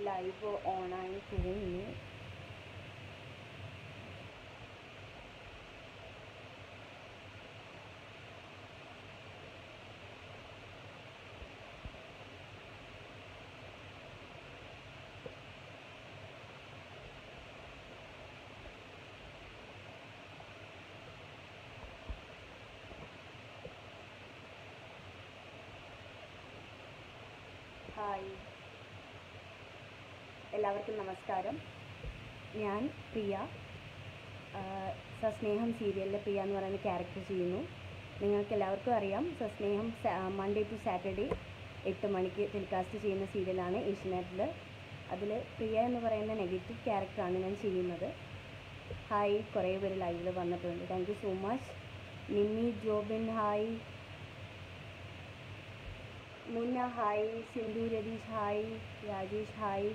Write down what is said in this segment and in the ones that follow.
Live ഓണായി തോന്നുന്നു hi എല്ലാവർക്കും നമസ്കാരം ഞാൻ പ്രിയ ആ, സസ്നേഹം സീരിയലിലെ പ്രിയ എന്ന് പറയുന്ന ക്യാരക്ടർ ചെയ്യുന്നു നിങ്ങൾക്ക് എല്ലാവർക്കും അറിയാം സസ്നേഹം മൺഡേ ടു സാറ്റർഡേ എട്ട് മണിക്ക് ടെലികാസ്റ്റ് ചെയ്യുന്ന സീരിയലാണ് ഏഷ്യനെറ്റിൽ അതിൽ പ്രിയ എന്ന് പറയുന്ന നെഗറ്റീവ് ക്യാരക്ടറാണ് ഞാൻ ചെയ്യുന്നത് ഹായ് കുറേ പേര് ലൈവിൽ വന്നിട്ടുണ്ട് thank you so much Nimmi Jobin hi Munna hi Sindhu Ratheesh hi Rajesh hi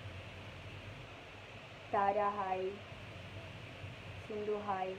Thara hi Sindhu hi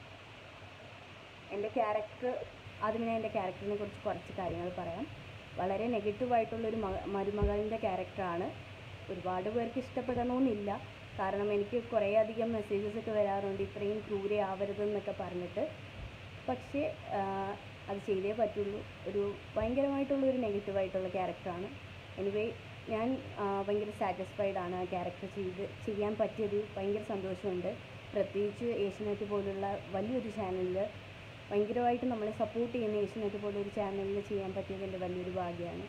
എൻ്റെ ക്യാരക്ടർ ആദ്യമേ എൻ്റെ ക്യാരക്ടറിനെ കുറിച്ച് കുറച്ച് കാര്യങ്ങൾ പറയാം വളരെ നെഗറ്റീവായിട്ടുള്ളൊരു മ മരുമകളിൻ്റെ ക്യാരക്ടറാണ് ഒരുപാട് പേർക്ക് ഇഷ്ടപ്പെടണമെന്നില്ല കാരണം എനിക്ക് കുറേ അധികം മെസ്സേജസ് ഒക്കെ വരാറുണ്ട് ഇത്രയും ക്രൂരയാവരുതെന്നൊക്കെ പറഞ്ഞിട്ട് പക്ഷേ ആ, അത് ചെയ്തേ പറ്റുള്ളൂ ഒരു ഭയങ്കരമായിട്ടുള്ള ഒരു നെഗറ്റീവായിട്ടുള്ള ക്യാരക്ടറാണ് എനിവേ ഞാൻ ആ, ഭയങ്കര സാറ്റിസ്ഫൈഡ് ആണ് ആ ക്യാരക്ടർ ചെയ്ത് ചെയ്യാൻ പറ്റിയത് ഭയങ്കര സന്തോഷമുണ്ട് പ്രത്യേകിച്ച് ഏഷ്യനെറ്റ് പോലുള്ള വലിയൊരു ചാനലിൽ ഭയങ്കരമായിട്ട് നമ്മളെ സപ്പോർട്ട് ചെയ്യുന്ന ഏഷ്യനെറ്റ് പോലൊരു ചാനലിൽ ചെയ്യാൻ പറ്റിയത് എൻ്റെ വലിയൊരു ഭാഗ്യമാണ്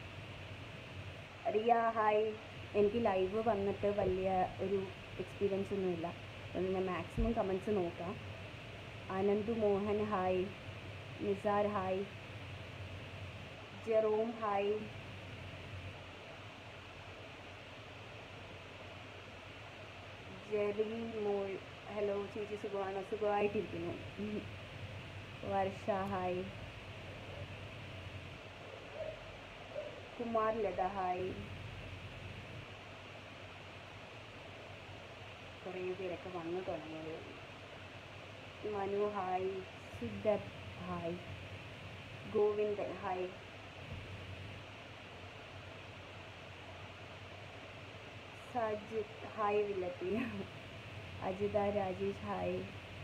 റിയ ഹായ് എനിക്ക് ലൈവ് വന്നിട്ട് വലിയ ഒരു എക്സ്പീരിയൻസ് ഒന്നുമില്ല അതുകൊണ്ട് ഞാൻ മാക്സിമം കമൻസ് നോക്കാം Anand Mohan hi Nisar hi Jerome hi Jerry മോൾ ഹലോ ചേച്ചി സുഖമാണോ സുഖമായിട്ടിരിക്കുന്നു ഉം. വർഷ ഹായ് കുമാർ ലത ഹായ് കുറേ പേരൊക്കെ വന്നു തുടങ്ങിയത് Manu hi Siddhar hi Govindan hi Sajith hi വില്ലത്തി അജിത രാജേഷ് ഹായ്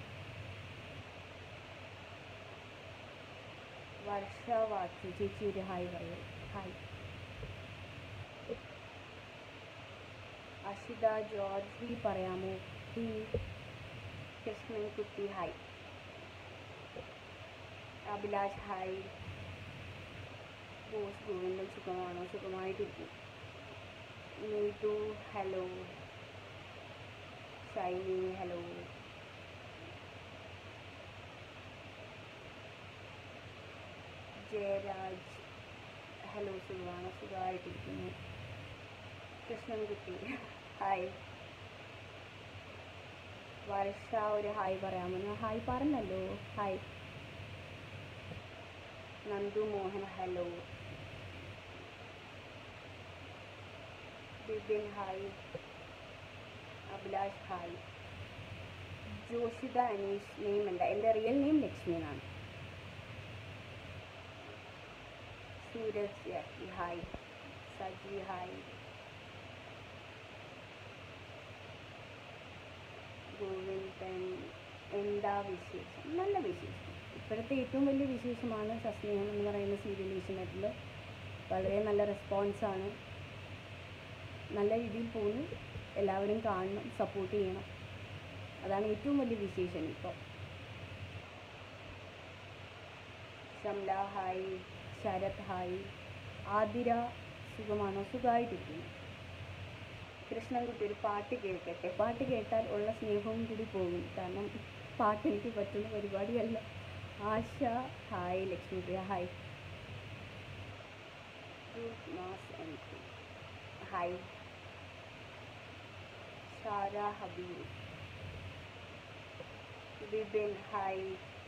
വർഷ വാച്ചു ചേച്ചി ഒരു ഹായ് പറയൂ ഹായ് അഷിത ജോർജ് ഹി പറയാമോ hi Krishnan Kutty hi Abhilash hi Bose Govindan സുഖമാണോ സുഖമായിട്ടിരിക്കും Neethu hello Shiny hello Jayaraj hello സുഖമാണോ സുഖമായിട്ടിരിക്കുന്നു കൃഷ്ണൻകുട്ടി ഹായ് വർഷ ഒരു ഹായ് പറയാമോ ഞാൻ ഹായ് പറഞ്ഞല്ലോ hi Nandu Mohan hello Bibin hi Abhilash hi Joshitha Aneesh name അല്ല എൻ്റെ റിയൽ നെയിം ലക്ഷ്മി എന്നാണ് സൂരജ് യാക്കി ഹായ് സജി ഹായ് ഗോവിന്ദൻ എന്താ വിശേഷം നല്ല വിശേഷം ഇപ്പോഴത്തെ ഏറ്റവും വലിയ വിശേഷമാണ് സസ്നേഹം എന്ന് പറയുന്ന സീരിയൽ ഏഷ്യനെറ്റിൽ വളരെ നല്ല റെസ്പോൺസാണ് നല്ല രീതിയിൽ പോകുന്നു എല്ലാവരും കാണണം സപ്പോർട്ട് ചെയ്യണം അതാണ് ഏറ്റവും വലിയ വിശേഷം ഇപ്പോൾ ഷംല ഹായ് ശരത് ഹായ് ആതിര സുഖമാണോ സുഖമായിട്ടിരിക്കുന്നു കൃഷ്ണൻകുട്ടി ഒരു പാട്ട് കേൾക്കട്ടെ പാട്ട് കേട്ടാൽ ഉള്ള സ്നേഹവും കൂടി പോകും കാരണം പാട്ട് എനിക്ക് പറ്റുന്ന പരിപാടിയല്ല Asha hi Lakshmipriya hi hi Shara Habeeb Bibin hi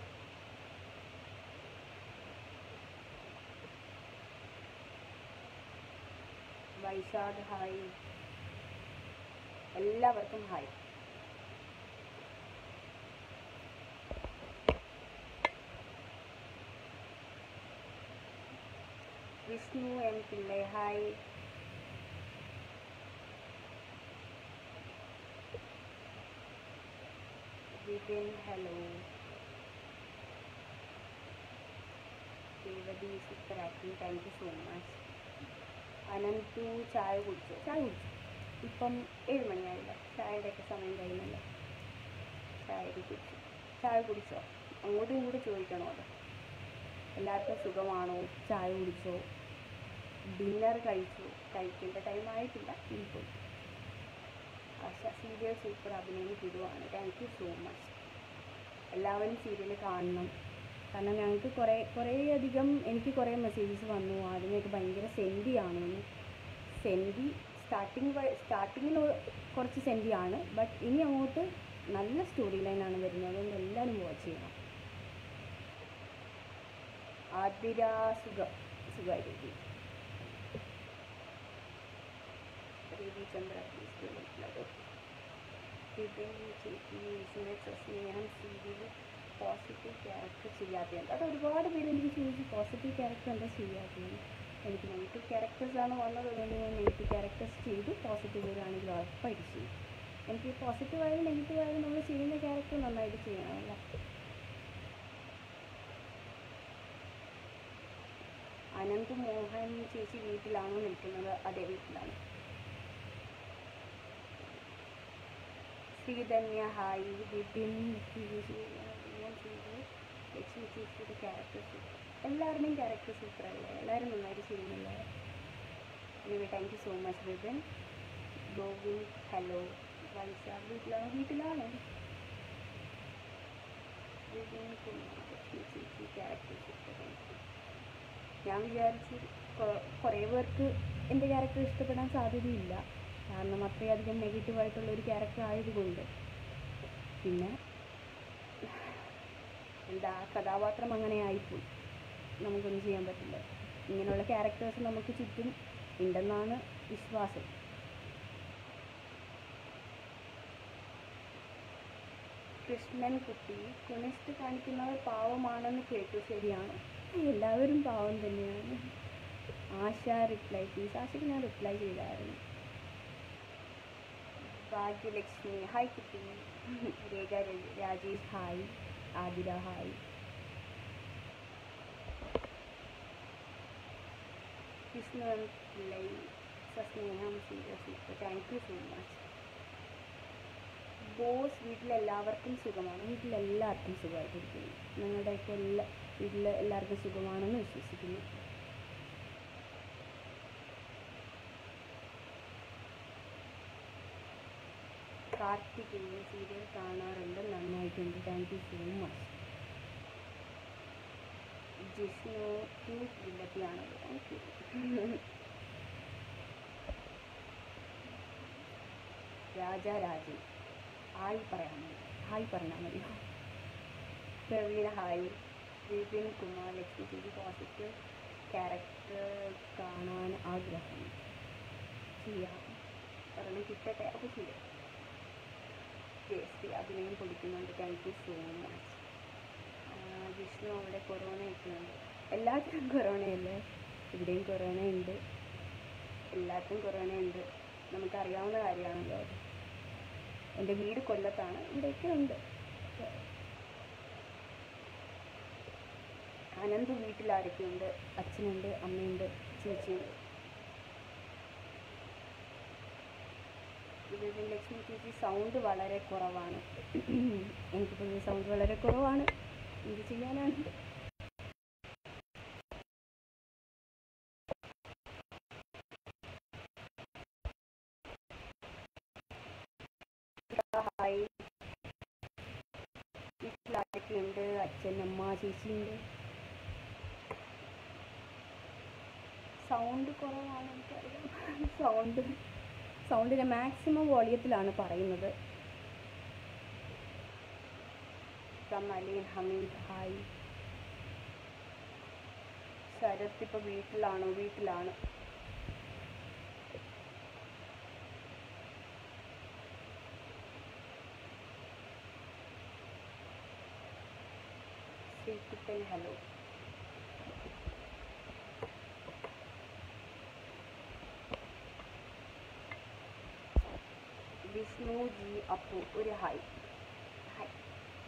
Vaishakh hi എല്ലാവർക്കും hi Vishnu M Pillai hi Vipin hello Revathi super acting thank you so much Ananthu ചായ കുടിച്ചോ ചായ കുടിച്ചു ഇപ്പം ഏഴ് മണിയായില്ല ചായയുടെയൊക്കെ സമയം കഴിഞ്ഞല്ലോ ചായ കുടിച്ചു ചായ കുടിച്ചോ അങ്ങോട്ടും ഇങ്ങോട്ടും ചോദിക്കണമല്ലോ എല്ലാവർക്കും സുഖമാണോ ചായ കുടിച്ചോ ഡിന്നർ കഴിച്ചു കഴിക്കേണ്ട ടൈം ആയിട്ടില്ല ഇപ്പോൾ ആശ സീരിയൽ സൂപ്പർ അഭിനയം കിടുവാണ് താങ്ക് യു സോ മച്ച് എല്ലാവരും സീരിയൽ കാണണം കാരണം ഞങ്ങൾക്ക് കുറേ കുറേ അധികം എനിക്ക് കുറേ മെസ്സേജസ് വന്നു ആദ്യമൊക്കെ ഭയങ്കര സെൻഡിയാണെന്ന് സെൻഡി സ്റ്റാർട്ടിങ് സ്റ്റാർട്ടിങ്ങിൽ കുറച്ച് സെൻഡിയാണ് ബട്ട് ഇനി അങ്ങോട്ട് നല്ല സ്റ്റോറി ലൈനാണ് വരുന്നത് അതുകൊണ്ട് എല്ലാവരും വാച്ച് ചെയ്യണം ആതിര സുഖം സുഖമായിരിക്കും രവിചന്ദ്ര വിപിൻ ചേച്ചി സ്നേഹം സീരിയൽ പോസിറ്റീവ് ക്യാരക്ടർ ചെയ്യാത്തതുണ്ട് അത് ഒരുപാട് പേര് എനിക്ക് ചോദിച്ചു പോസിറ്റീവ് ക്യാരക്ടർ എന്താ ചെയ്യാത്തത് എനിക്ക് നെഗറ്റീവ് ക്യാരക്ടേഴ്സാണ് വന്നത് അതുകൊണ്ട് ഞാൻ നെഗറ്റീവ് ക്യാരക്ടേഴ്സ് ചെയ്തു പോസിറ്റീവ് വരികയാണെങ്കിൽ ഉറപ്പായിട്ട് ചെയ്യും എനിക്ക് പോസിറ്റീവ് ആയാലും നെഗറ്റീവ് ആയാലും നമ്മൾ ചെയ്യുന്ന ക്യാരക്ടർ നന്നായിട്ട് ചെയ്യണമല്ലോ അനന്ത് മോഹൻ ചേച്ചി വീട്ടിലാണോ നിൽക്കുന്നത് അതെ വീട്ടിലാണ് ശ്രീധന്യ ഹായ് വിപിൻ ചേച്ചി ലക്ഷ്മി ചേച്ചിയുടെ ക്യാരക്ടർ സൂപ്പർ എല്ലാവരുടെയും ക്യാരക്ടർ സൂപ്പർ അല്ലേ എല്ലാവരും നന്നായിട്ട് ചെയ്യുന്നില്ലേ anyway thank you so much Vipin Govind hello Vaishakh വീട്ടിലാണ് വീട്ടിലാണ് വിപിൻ കുമാർ ലക്ഷ്മി ചേച്ചി ക്യാരക്ടർ സൂപ്പർ ഞാൻ വിചാരിച്ചു കൊ- കുറേ പേർക്ക് എൻ്റെ ക്യാരക്ടർ ഇഷ്ടപ്പെടാൻ സാധ്യതയില്ല കാരണം അത്രയധികം നെഗറ്റീവ് ആയിട്ടുള്ള ഒരു ക്യാരക്ടർ ആയതുകൊണ്ട് പിന്നെ എന്താ ആ കഥാപാത്രം അങ്ങനെ ആയിപ്പോയി നമുക്കൊന്നും ചെയ്യാൻ പറ്റില്ല ഇങ്ങനെയുള്ള ക്യാരക്ടേഴ്സ് നമുക്ക് ചുറ്റും ഉണ്ടെന്നാണ് വിശ്വാസം കൃഷ്ണൻ കുട്ടി കുണിസ്റ്റ് കാണിക്കുന്നവർ പാവമാണെന്ന് കേട്ടു ശരിയാണ് എല്ലാവരും പാവം തന്നെയാണ് ആശ റിപ്ലൈ പ്ലീസ് ആശയ്ക്ക് ഞാൻ റിപ്ലൈ ചെയ്തായിരുന്നു ഭാഗ്യലക്ഷ്മി ഹായ് കുട്ടി രേഖ രജ- Rajesh hi Athira hi Vishnu M Pillai സസ്നേഹം serious thank you so much Bose വീട്ടിലെല്ലാവർക്കും സുഖമാണ് വീട്ടിലെല്ലാവർക്കും സുഖമായിട്ടിരിക്കുന്നു നിങ്ങളുടെയൊക്കെ എല്ലാ വീട്ടിൽ എല്ലാവർക്കും സുഖമാണെന്ന് വിശ്വസിക്കുന്നു കാർത്തികേയൻ സീരിയൽ കാണാറുണ്ട് നന്നായിട്ടുണ്ട് thank you so much Jishnu cute വില്ലത്തിയാണ് താങ്ക് യു രാജാരാജൻ ഹായ് പറയാൻ മതി ഹായ് പറഞ്ഞാൽ മതി പ്രവീണ ഹായ് വിപിൻ കുമാർ ലക്ഷ്മി ചേച്ചി പോസിറ്റീവ് ക്യാരക്ടർ കാണാൻ ആഗ്രഹം ചെയ്യാം ഒരെണ്ണം കിട്ടട്ടെ അപ്പോൾ ചെയ്യാം ജയശ്രീ അഭിനയം പൊടിക്കുന്നുണ്ട് thank you so much Vishnu അവിടെ കൊറോണ ഒക്കെ ഉണ്ട് എല്ലാത്തിനും കൊറോണയല്ലേ ഇവിടെയും കൊറോണ ഉണ്ട് എല്ലാത്തിനും കൊറോണ ഉണ്ട് നമുക്കറിയാവുന്ന കാര്യമാണല്ലോ അത് എൻ്റെ വീട് കൊല്ലത്താണ് ഇവിടെയൊക്കെ ഉണ്ട് അനന്ത് വീട്ടിൽ ആരൊക്കെയുണ്ട് അച്ഛനുണ്ട് അമ്മയുണ്ട് ചേച്ചിയുണ്ട് ഇതിൽ ലക്ഷ്മി ചേച്ചി സൗണ്ട് വളരെ കുറവാണ് എനിക്ക് പൊതുവെ സൗണ്ട് വളരെ കുറവാണ് എന്ത് ചെയ്യാനാണ് ഹായ് വീട്ടിൽ ആരൊക്കെയുണ്ട് അച്ഛൻ അമ്മ ചേച്ചിയുണ്ട് സൗണ്ട് കുറവാണ് എനിക്കറിയാം സൗണ്ട് സൗണ്ടിൻ്റെ മാക്സിമം വോളിയത്തിലാണ് പറയുന്നത് അലീൻ ഹമീദ് ഹായ് ശരത് ഇപ്പോൾ വീട്ടിലാണോ വീട്ടിലാണ് ശ്രീകുട്ടൻ ഹലോ വിഷ്ണു ജി അപ്പു ഒരു ഹായ് ഹായ്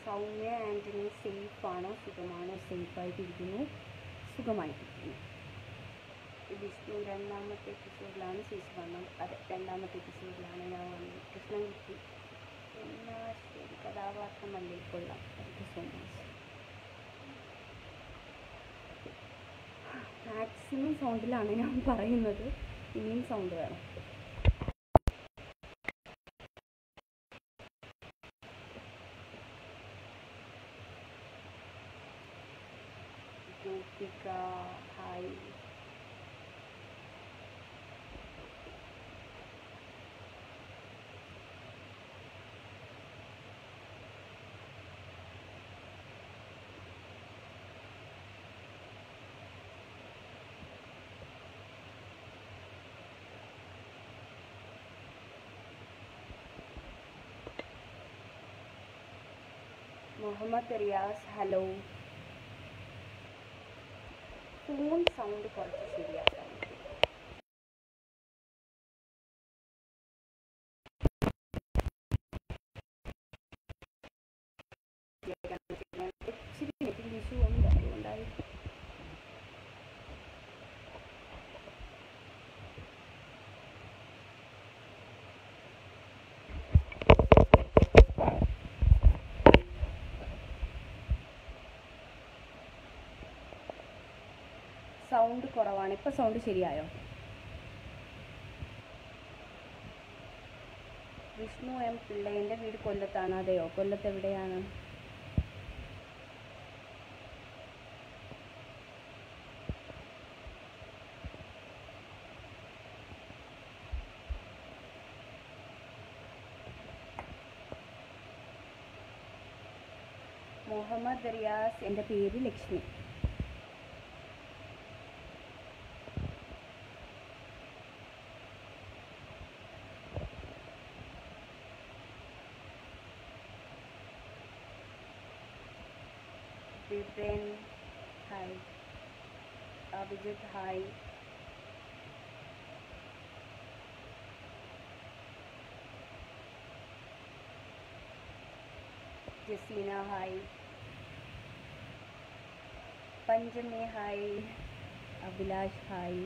സൗമ്യ ആൻ്റണി സേഫാണോ സുഖമാണോ സേഫായിട്ടിരിക്കുന്നു സുഖമായിട്ടിരിക്കുന്നു വിഷ്ണു രണ്ടാമത്തെ എപ്പിസോഡിലാണ് ചേച്ചി വന്നത് അതെ രണ്ടാമത്തെ എപ്പിസോഡിലാണ് ഞാൻ വന്നത് കൃഷ്ണൻകുട്ടി എന്നാ ശരി കഥാപാത്രമല്ലേ കൊള്ളാം thank you so much maximum സൗണ്ടിലാണ് ഞാൻ പറയുന്നത് ഇനിയും സൗണ്ട് വേണം Gopika hi Muhammad Riyas hello phone sound കുറച്ച് ശരിയാക്കാം ഇച്ചിരി നെറ്റിൽ ഇഷ്യൂ ഉണ്ട് അതുകൊണ്ടായിരിക്കും സൗണ്ട് കുറവാണ് ഇപ്പൊ സൗണ്ട് ശരിയായോ വിഷ്ണു എം പിള്ള എൻ്റെ വീട് കൊല്ലത്താണ് അതെയോ കൊല്ലത്ത് എവിടെയാണ് മുഹമ്മദ് റിയാസ് എൻ്റെ പേര് Lakshmi Vipin hi Abhijith hi Jaseena hi Panchami hi Abhilash hi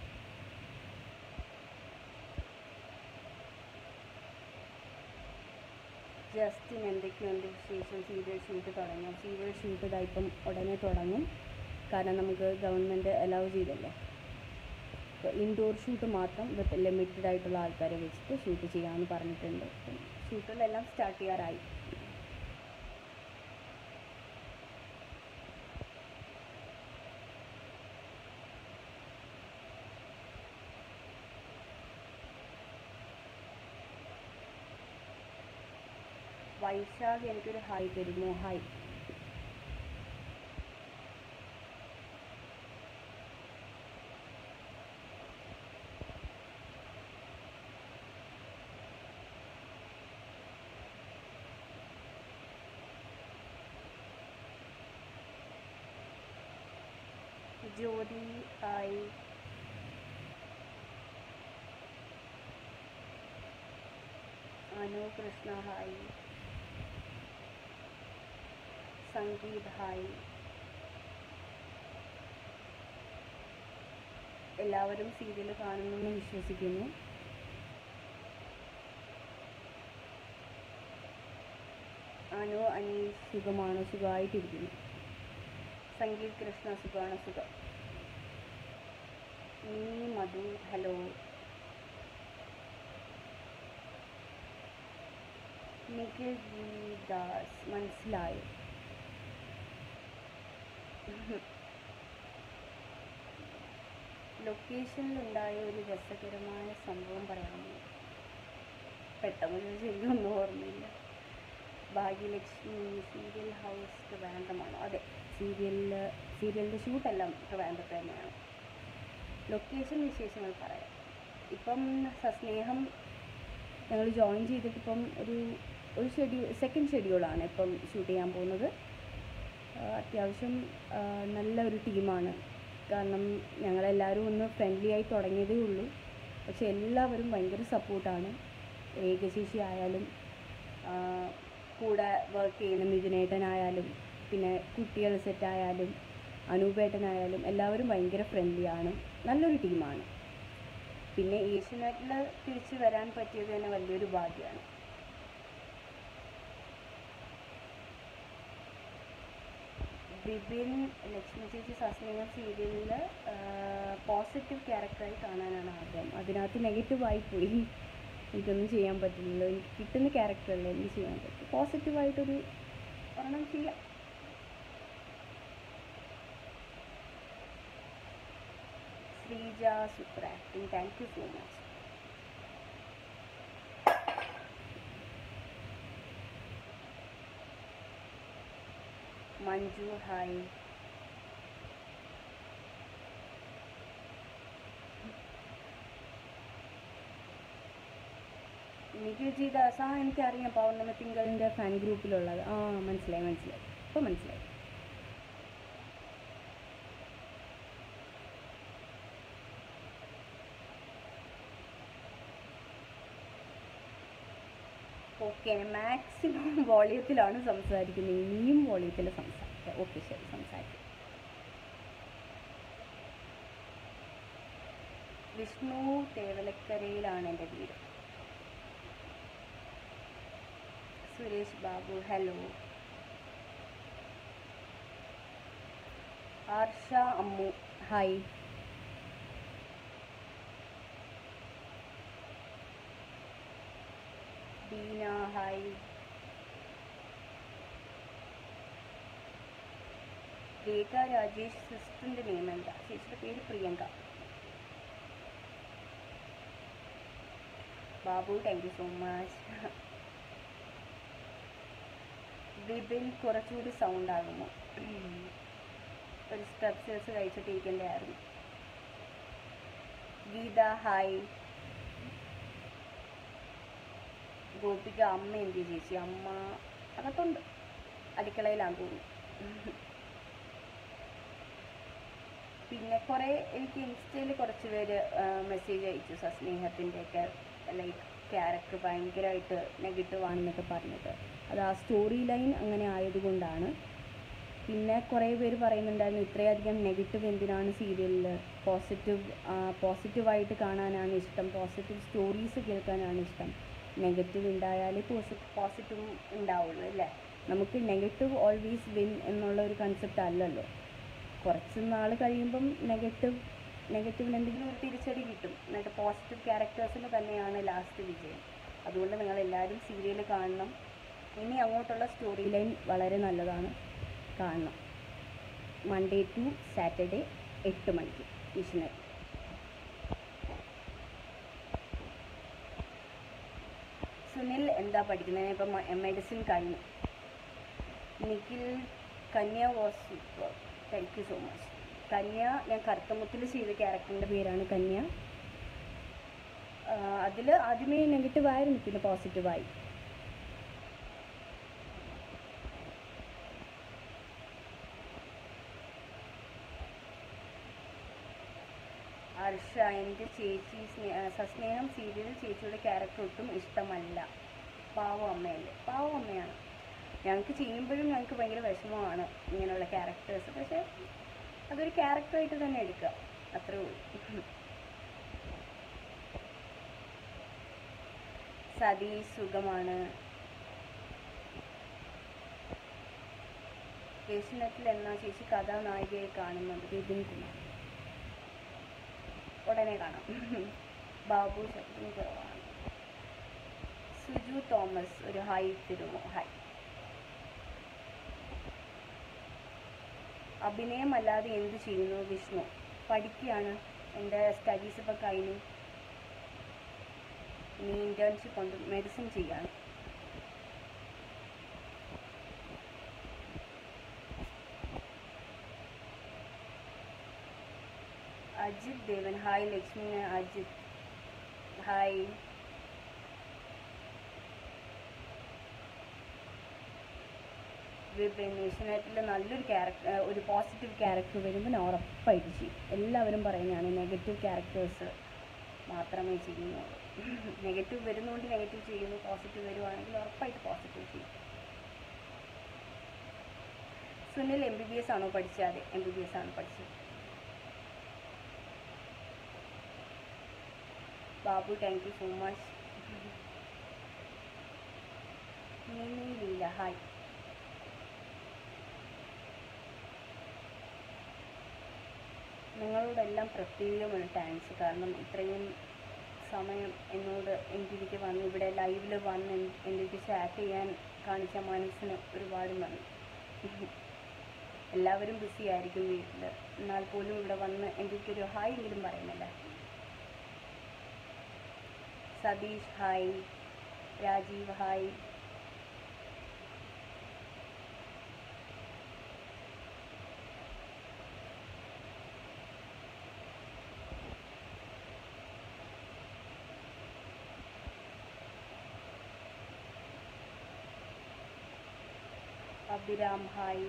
Justin എന്തൊക്കെയുണ്ട് വിശേഷം സീരിയൽ ഷൂട്ട് തുടങ്ങും സീരിയൽ ഷൂട്ട് ഇതാ ഇപ്പം ഉടനെ തുടങ്ങും കാരണം നമുക്ക് ഗവൺമെൻറ് അലൗ ചെയ്തല്ലോ അപ്പോൾ ഇൻഡോർ ഷൂട്ട് മാത്രം വിത്ത് ലിമിറ്റഡ് ആയിട്ടുള്ള ആൾക്കാരെ വെച്ചിട്ട് ഷൂട്ട് ചെയ്യാമെന്ന് പറഞ്ഞിട്ടുണ്ട് അപ്പം ഷൂട്ടുകളെല്ലാം സ്റ്റാർട്ട് ചെയ്യാറായി വൈശാഖ് എനിക്കൊരു ഹായ് തരുമോ hi Jyothi hi Anu Krishna hi Sangeeth hi എല്ലാവരും സീരിയൽ കാണുമെന്ന് വിശ്വസിക്കുന്നു അനു അനീഷ് സുഖമാണ് സുഖമായിട്ടിരിക്കുന്നു സംഗീത് കൃഷ്ണ സുഖമാണ് സുഖം നീ മധു ഹലോ നിഖിൽ ജി ദാസ് മനസ്സിലായോ ലൊക്കേഷനിലുണ്ടായ ഒരു രസകരമായ സംഭവം പറയാമോ പെട്ടെന്ന് ശരിക്കും ഒന്നും ഓർമ്മയില്ല ഭാഗ്യലക്ഷ്മി സീരിയൽ ഹൗസ് ട്രിവാൻഡ്രമാണോ അതെ സീരിയലിൽ സീരിയലിൻ്റെ ഷൂട്ടെല്ലാം ട്രിവാൻഡ്രത്ത് തന്നെയാണ് ലൊക്കേഷൻ വിശേഷങ്ങൾ പറയാം ഇപ്പം സസ്നേഹം ഞങ്ങൾ ജോയിൻ ചെയ്തിട്ട് ഇപ്പം ഒരു ഒരു ഷെഡ്യൂൾ സെക്കൻഡ് ഷെഡ്യൂളാണ് ഇപ്പം ഷൂട്ട് ചെയ്യാൻ പോകുന്നത് ആ, അത്യാവശ്യം ആ, നല്ലൊരു ടീമാണ് കാരണം ഞങ്ങളെല്ലാവരും ഒന്ന് ഫ്രണ്ട്ലി ആയി തുടങ്ങിയതേ ഉള്ളൂ പക്ഷെ എല്ലാവരും ഭയങ്കര സപ്പോർട്ടാണ് ഏകശേഷി ആയാലും ആ, കൂടെ വർക്ക് ചെയ്യുന്ന മിഥുനേട്ടനായാലും പിന്നെ കുട്ടികൾ സെറ്റായാലും അനൂപേട്ടനായാലും എല്ലാവരും ഭയങ്കര ഫ്രണ്ട്ലിയാണ് നല്ലൊരു ടീമാണ് പിന്നെ ഏഷ്യനെറ്റിൽ തിരിച്ചു വരാൻ പറ്റിയത് തന്നെ വലിയൊരു ഭാഗ്യമാണ് ബിബിൻ ലക്ഷ്മി ചേച്ചി സസ്നേഹ സീരിയലിൽ പോസിറ്റീവ് ക്യാരക്ടറായി കാണാനാണ് ആഗ്രഹം അതിനകത്ത് നെഗറ്റീവായി പോയി എനിക്കൊന്നും ചെയ്യാൻ പറ്റില്ലല്ലോ എനിക്ക് കിട്ടുന്ന ക്യാരക്ടറല്ലേ എന്ത് ചെയ്യാൻ പറ്റും പോസിറ്റീവായിട്ടൊരു ഒരെണ്ണം ചെയ്യാം Sreeja super acting thank you so much Manju hi Nikhil ji Das ആ എനിക്കറിയാം പൗർണമി തിങ്കളിൻ്റെ ഫാൻ ഗ്രൂപ്പിലുള്ളത് ആ മനസ്സിലായി മനസ്സിലായി ഇപ്പോൾ മനസ്സിലായി ഓക്കെ മാക്സിമം വോളിയത്തിലാണ് സംസാരിക്കുന്നത് ഇനിയും വോളിയത്തിൽ സംസാരിക്കുക ഓക്കെ ശരി സംസാരിക്കും വിഷ്ണു തേവലക്കരയിലാണ് എൻ്റെ വീട് Suresh Babu hello Arsha Ammu hi Deena hi Rekha Rajesh സിസ്റ്ററിൻ്റെ നെയിം എന്താ ചേച്ചിയുടെ പേര് Priyanka Babu thank you so much Bibin കുറച്ചുകൂടി സൗണ്ട് ആകുമോ ഒരു സ്റ്റെപ്സേഴ്സ് കഴിച്ചിട്ടിരിക്കേണ്ടതായിരുന്നു ഗീത ഹായ് ഗോപിക അമ്മ എന്ത് ചേച്ചി അമ്മ അകത്തുണ്ട് അടുക്കളയിലാന്ന് തോന്നുന്നു പിന്നെ കുറേ എനിക്ക് ഇൻസ്റ്റയിൽ കുറച്ച് പേര് മെസ്സേജ് അയച്ചു സസ്നേഹത്തിൻ്റെയൊക്കെ ലൈക്ക് ക്യാരക്ടർ ഭയങ്കരമായിട്ട് നെഗറ്റീവ് ആണെന്നൊക്കെ പറഞ്ഞിട്ട് അത് ആ സ്റ്റോറി ലൈൻ അങ്ങനെ ആയതുകൊണ്ടാണ് പിന്നെ കുറേ പേര് പറയുന്നുണ്ടായിരുന്നു ഇത്രയധികം നെഗറ്റീവ് എന്തിനാണ് സീരിയലിൽ പോസിറ്റീവ് പോസിറ്റീവായിട്ട് കാണാനാണ് ഇഷ്ടം പോസിറ്റീവ് സ്റ്റോറീസ് കേൾക്കാനാണ് ഇഷ്ടം നെഗറ്റീവ് ഉണ്ടായാലേ പോസിറ്റീവ് ഉണ്ടാവുള്ളൂ അല്ലേ നമുക്ക് നെഗറ്റീവ് ഓൾവേസ് വിൻ എന്നുള്ള ഒരു കൺസെപ്റ്റ് അല്ലല്ലോ കുറച്ച് നാൾ കഴിയുമ്പം നെഗറ്റീവ് നെഗറ്റീവിന് എന്തെങ്കിലും ഒരു തിരിച്ചടി കിട്ടും എന്നിട്ട് പോസിറ്റീവ് ക്യാരക്ടേഴ്സിന് തന്നെയാണ് ലാസ്റ്റ് വിജയം അതുകൊണ്ട് നിങ്ങൾ എല്ലാവരും സീരിയൽ കാണണം ഇനി അങ്ങോട്ടുള്ള സ്റ്റോറി ലൈൻ വളരെ നല്ലതാണ് കാണണം മൺഡേ ടു സാറ്റർഡേ എട്ട് മണിക്ക് മിഷനറി സുനിൽ എന്താ പഠിക്കുന്നത് ഇപ്പം മെഡിസിൻ കഴിഞ്ഞു Nikhil Kanya was super thank you so much Kanya ഞാൻ കറുത്തമുത്തിൽ ചെയ്ത ക്യാരക്ടറിൻ്റെ പേരാണ് കന്യ അതിൽ ആദ്യമേ നെഗറ്റീവ് ആയിരുന്നു പിന്നെ പോസിറ്റീവായി ഹർഷ എൻ്റെ ചേച്ചി സ്നേ- ആ, സസ്നേഹം സീരിയലിൽ ചേച്ചിയുടെ ക്യാരക്ടർ ഒട്ടും ഇഷ്ടമല്ല പാവം അമ്മയല്ലേ പാവം അമ്മയാണ് ഞങ്ങൾക്ക് ചെയ്യുമ്പോഴും ഞങ്ങൾക്ക് ഭയങ്കര വിഷമമാണ് ഇങ്ങനെയുള്ള ക്യാരക്ടേഴ്സ് പക്ഷേ അതൊരു ക്യാരക്ടറായിട്ട് തന്നെ എടുക്കുക അത്രേ ഉള്ളൂ സതി സുഖമാണ് ഏഷ്യനെറ്റിൽ എന്നാ ചേച്ചി കഥാനായികയെ കാണുന്നത് ബിപിൻ കുമാർ ഉടനെ കാണാം ബാബു ശബ്ദം കുറവാണ് സുജു തോമസ് ഒരു ഹായ് തരുമോ ഹായ് അഭിനയം അല്ലാതെ എന്ത് ചെയ്യുന്നു വിഷ്ണു പഠിക്കുകയാണ് എൻ്റെ സ്റ്റഡീസ് ഇപ്പോൾ കഴിഞ്ഞു ഇനി ഇൻറ്റേൺഷിപ്പ് ഉണ്ട് മെഡിസിൻ ചെയ്യാണ് അജിത് ദേവൻ ഹായ് ലക്ഷ്മി അജിത് ഹായ് വിപിൻ ഏഷ്യനെറ്റിൽ നല്ലൊരു ക്യാരക്ടർ ഒരു പോസിറ്റീവ് ക്യാരക്ടർ വരുമ്പോൾ ഞാൻ ഉറപ്പായിട്ട് ചെയ്യും എല്ലാവരും പറയുന്നതാണ് നെഗറ്റീവ് ക്യാരക്ടേഴ്സ് മാത്രമേ ചെയ്യുന്നുള്ളൂ നെഗറ്റീവ് വരുന്നതുകൊണ്ട് നെഗറ്റീവ് ചെയ്യുന്നു പോസിറ്റീവ് വരുവാണെങ്കിൽ ഉറപ്പായിട്ട് പോസിറ്റീവ് ചെയ്യും Sunil M B B S ആണോ പഠിച്ചത് അതെ എം ബി ബി എസ് ആണ് പഠിച്ചത് Babu thank you so much Mini Leela hi നിങ്ങളോടെല്ലാം പ്രത്യേകമാണ് താങ്ക്സ് കാരണം ഇത്രയും സമയം എന്നോട് എനിക്ക് വന്ന് ഇവിടെ ലൈവിൽ വന്ന് എൻ- എനിക്ക് ചാറ്റ് ചെയ്യാൻ കാണിച്ച മനസ്സിന് ഒരുപാട് നന്ദി എല്ലാവരും ബിസി ആയിരിക്കും വീട്ടിൽ എന്നാൽ പോലും ഇവിടെ വന്ന് എനിക്കൊരു ഹായ് എങ്കിലും പറയുന്നില്ല Satheesh hi Rajeev hi Abhiram hi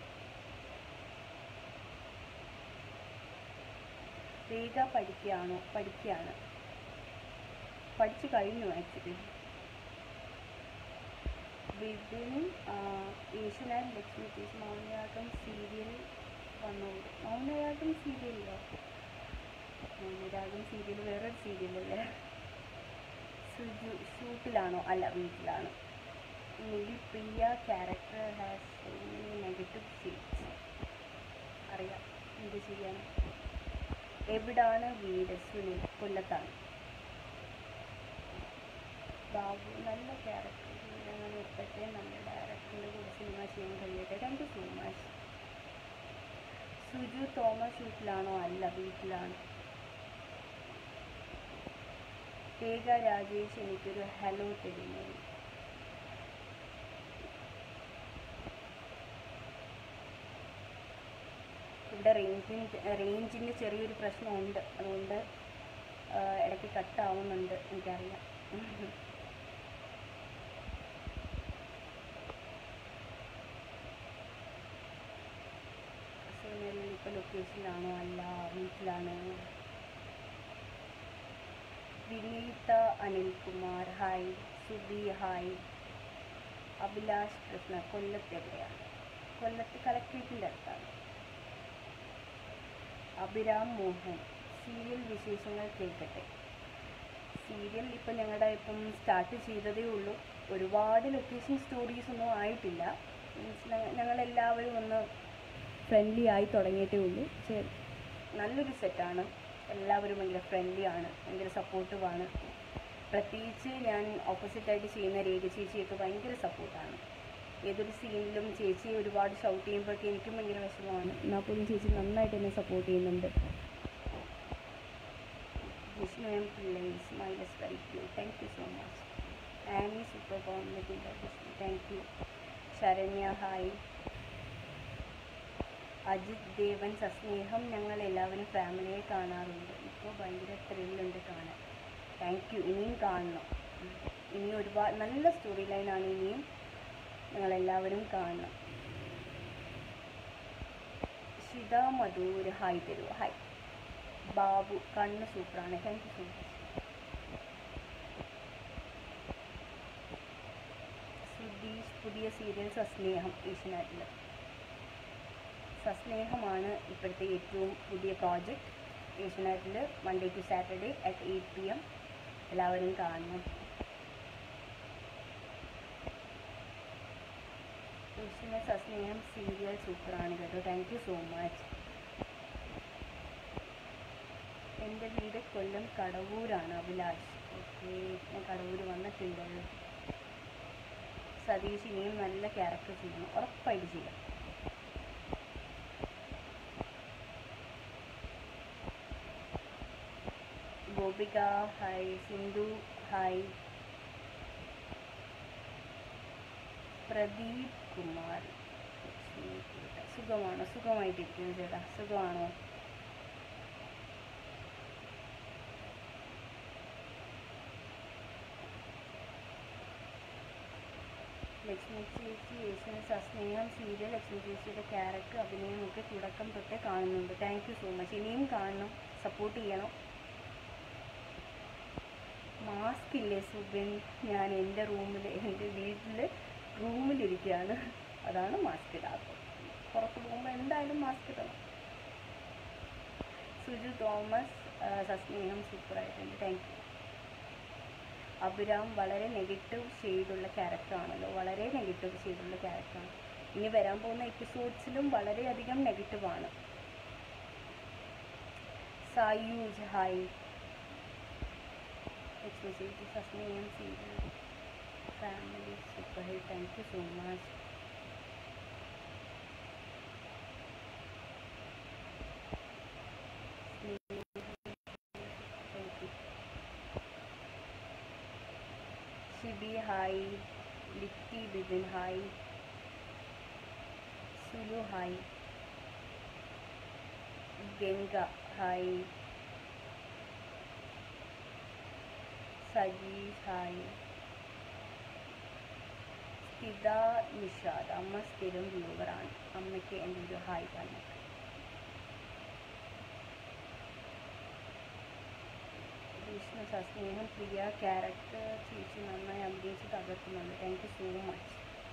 Rekha പഠിക്കുകയാണോ പഠിക്കുകയാണ് പഠിച്ചു കഴിഞ്ഞു ആക്ച്വലി വിപിനും ഏഷ്യനാട് ലക്ഷ്മി ചേച്ചി മൗനരാഗം സീരിയൽ വന്നു മൗനരാഗം സീരിയലിലോ മൗനരാഗം സീരിയൽ വേറൊരു സീരിയലല്ലേ സുജു ഷൂട്ടിലാണോ അല്ല വീട്ടിലാണ് Mili Priya character has negative seats അറിയാം എന്ത് ചെയ്യാൻ എവിടാണ് വീട് സുനിൽ കൊല്ലത്താണ് ബാബു നല്ല ക്യാരക്ടർ അങ്ങനെ എത്തട്ടെ നല്ല ഡയറക്ടറിൻ്റെ കൂടെ സിനിമ ചെയ്യാൻ കഴിയട്ടെ thank you so much Suju Thomas വീട്ടിലാണോ അല്ല വീട്ടിലാണ് രേഖ രാജേഷ് എനിക്കൊരു ഹലോ തരുന്നു ഇവിടെ റേഞ്ചിന് റേഞ്ചിൻ്റെ ചെറിയൊരു പ്രശ്നമുണ്ട് അതുകൊണ്ട് ആ, ഇടയ്ക്ക് കട്ടാവുന്നുണ്ട് എനിക്കറിയാം സുനിൽ ഇപ്പോൾ ലൊക്കേഷനിലാണോ അല്ല വീട്ടിലാണ് വിനീത അനിൽകുമാർ ഹായ് സുബി ഹായ് അഭിലാഷ് കൃഷ്ണ കൊല്ലത്ത് എവിടെയാണ് കൊല്ലത്ത് കളക്ട്രേറ്റിൻ്റെ അടുത്താണ് അഭിരാം മോഹൻ സീരിയൽ വിശേഷങ്ങൾ കേൾക്കട്ടെ സീരിയൽ ഇപ്പം ഞങ്ങളുടെ ഇപ്പം സ്റ്റാർട്ട് ചെയ്തതേ ഉള്ളൂ ഒരുപാട് ലൊക്കേഷൻ സ്റ്റോറീസ് ഒന്നും ആയിട്ടില്ല മീൻസ് ഞങ്ങളെല്ലാവരും ഒന്ന് ഫ്രണ്ട്ലി ആയി തുടങ്ങിയിട്ടേ ഉള്ളൂ പക്ഷേ നല്ലൊരു സെറ്റാണ് എല്ലാവരും ഭയങ്കര ഫ്രണ്ട്ലി ആണ് ഭയങ്കര സപ്പോർട്ടീവാണ് പ്രത്യേകിച്ച് ഞാൻ ഓപ്പോസിറ്റായിട്ട് ചെയ്യുന്ന രേഖ ചേച്ചിയൊക്കെ ഭയങ്കര സപ്പോർട്ടാണ് ഏതൊരു സീനിലും ചേച്ചി ഒരുപാട് ഷൗട്ട് ചെയ്യുമ്പോഴൊക്കെ എനിക്കും ഭയങ്കര വിഷമമാണ് എന്നാൽ പോലും ചേച്ചി നന്നായിട്ട് എന്നെ സപ്പോർട്ട് ചെയ്യുന്നുണ്ട് Vishnu M Pillai smile is very cute thank you so much Annie super കോമ്പിനേറ്റിംഗ് Vishnu thank you Saranya hi Ajith Devan Sasneham ഞങ്ങൾ എല്ലാവരും ഫാമിലിയെ കാണാറുണ്ട് ഇപ്പോൾ ഭയങ്കര ത്രില്ലുണ്ട് കാണാൻ താങ്ക് യു ഇനിയും കാണണം ഉം. ഇനി ഒരുപാട് നല്ല സ്റ്റോറി ലൈനാണ് ഇനിയും നിങ്ങളെല്ലാവരും കാണണം ഷിത മധൂർ ഹായ് തരൂ ഹായ് ബാബു കണ്ണ് സൂപ്പറാണ് thank you so much Sudheesh പുതിയ സീരിയൽ സസ്നേഹം ഏഷ്യനാട്ടിൽ സസ്നേഹമാണ് ഇപ്പോഴത്തെ ഏറ്റവും പുതിയ പ്രോജക്റ്റ് ഏഷ്യനാട്ടിൽ Monday to Saturday at eight P M എല്ലാവരും കാണണം ഏഷ്യനെ സസ്നേഹം സീരിയൽ സൂപ്പറാണ് കേട്ടോ താങ്ക് യു സോ മച്ച് എൻ്റെ വീട് കൊല്ലം കടവൂരാണ് അഭിലാഷ് ഓക്കെ ഞാൻ കടവൂർ വന്നിട്ടുണ്ട് സതീഷ് ഇനിയും നല്ല ക്യാരക്ടർ ചെയ്യണം ഉറപ്പായിട്ട് ചെയ്യാം ഗോപിക ഹായ് സിന്ധു ഹായ് പ്രദീപ് കുമാർ സുഖമാണോ സുഖമായിട്ടിരിക്കുന്നു ചേട്ടാ സുഖമാണോ ലക്ഷ്മി ചേച്ചി യേശുവിന് സസ്നേഹം സീരിയൽ ലക്ഷ്മി ചേച്ചിയുടെ ക്യാരക്ടർ അഭിനയമൊക്കെ തുടക്കം തൊട്ടേ കാണുന്നുണ്ട് താങ്ക് യു സോ മച്ച് ഇനിയും കാണണം സപ്പോർട്ട് ചെയ്യണം മാസ്ക് ഇല്ലേ സുബിൻ ഞാൻ എൻ്റെ റൂമിൽ എൻ്റെ വീട്ടിൽ റൂമിലിരിക്കുകയാണ് അതാണ് മാസ്ക് ഇടാത്തത് പുറത്ത് പോകുമ്പോൾ എന്തായാലും മാസ്ക് ഇടണം സുജു തോമസ് ആ, സസ്നേഹം സൂപ്പറായിട്ടുണ്ട് താങ്ക് യു അഭിരാം വളരെ നെഗറ്റീവ് ഷെയ്ഡുള്ള ക്യാരക്ടറാണല്ലോ വളരെ നെഗറ്റീവ് ഷെയ്ഡുള്ള ക്യാരക്ടറാണ് ഇനി വരാൻ പോകുന്ന എപ്പിസോഡ്സിലും വളരെയധികം നെഗറ്റീവാണ് Sayooj hi especially Sasneham serial family super hit thank you so much Shibi hi Litty Bibin hi Sulu hi Ganga hi Sajeesh hi Sthitha Nishad അമ്മ സ്ഥിരം വ്യൂവറാണ് അമ്മയ്ക്ക് എൻ്റെ ഒരു ഹായ് പറഞ്ഞു വിഷ്ണു സസ്നേഹം പ്രിയ ക്യാരക്ടർ ചേച്ചി നന്നായി അഭിനയിച്ച് തകർക്കുന്നുണ്ട് thank you so much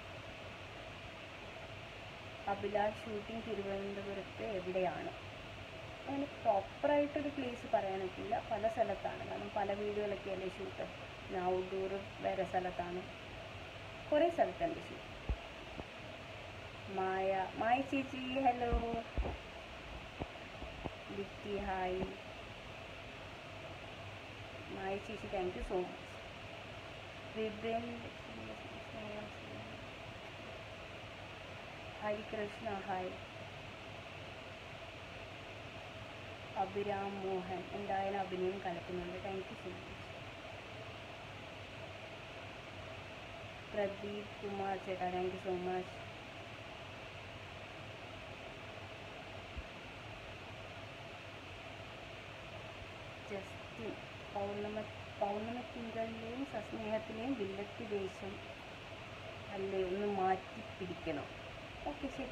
Abhilash shooting തിരുവനന്തപുരത്ത് എവിടെയാണ് അങ്ങനെ പ്രോപ്പറായിട്ടൊരു പ്ലേസ് പറയാൻ പറ്റില്ല പല സ്ഥലത്താണ് കാരണം പല വീടുകളൊക്കെ അല്ലേ ഷൂട്ട് ഔട്ട്ഡോർ വേറെ സ്ഥലത്താണ് കുറേ സ്ഥലത്തുണ്ട് ഷൂട്ട് മായ മായ ചേച്ചി ഹലോ ലിറ്റി ഹായ് മായ ചേച്ചി thank you so much Vipin Harikrishna hi Abhiram Mohan എന്തായാലും അഭിനയം കലക്കുന്നുണ്ട് thank you so much Pradeep Kumar ചേട്ടാ thank you so much Justin പൗർണമ പൗർണമത്തിങ്കളിലെയും സസ്നേഹത്തിലെയും വില്ലത്തി ദേശം അല്ലേ ഒന്ന് മാറ്റി പിടിക്കണം ഓക്കെ ശരി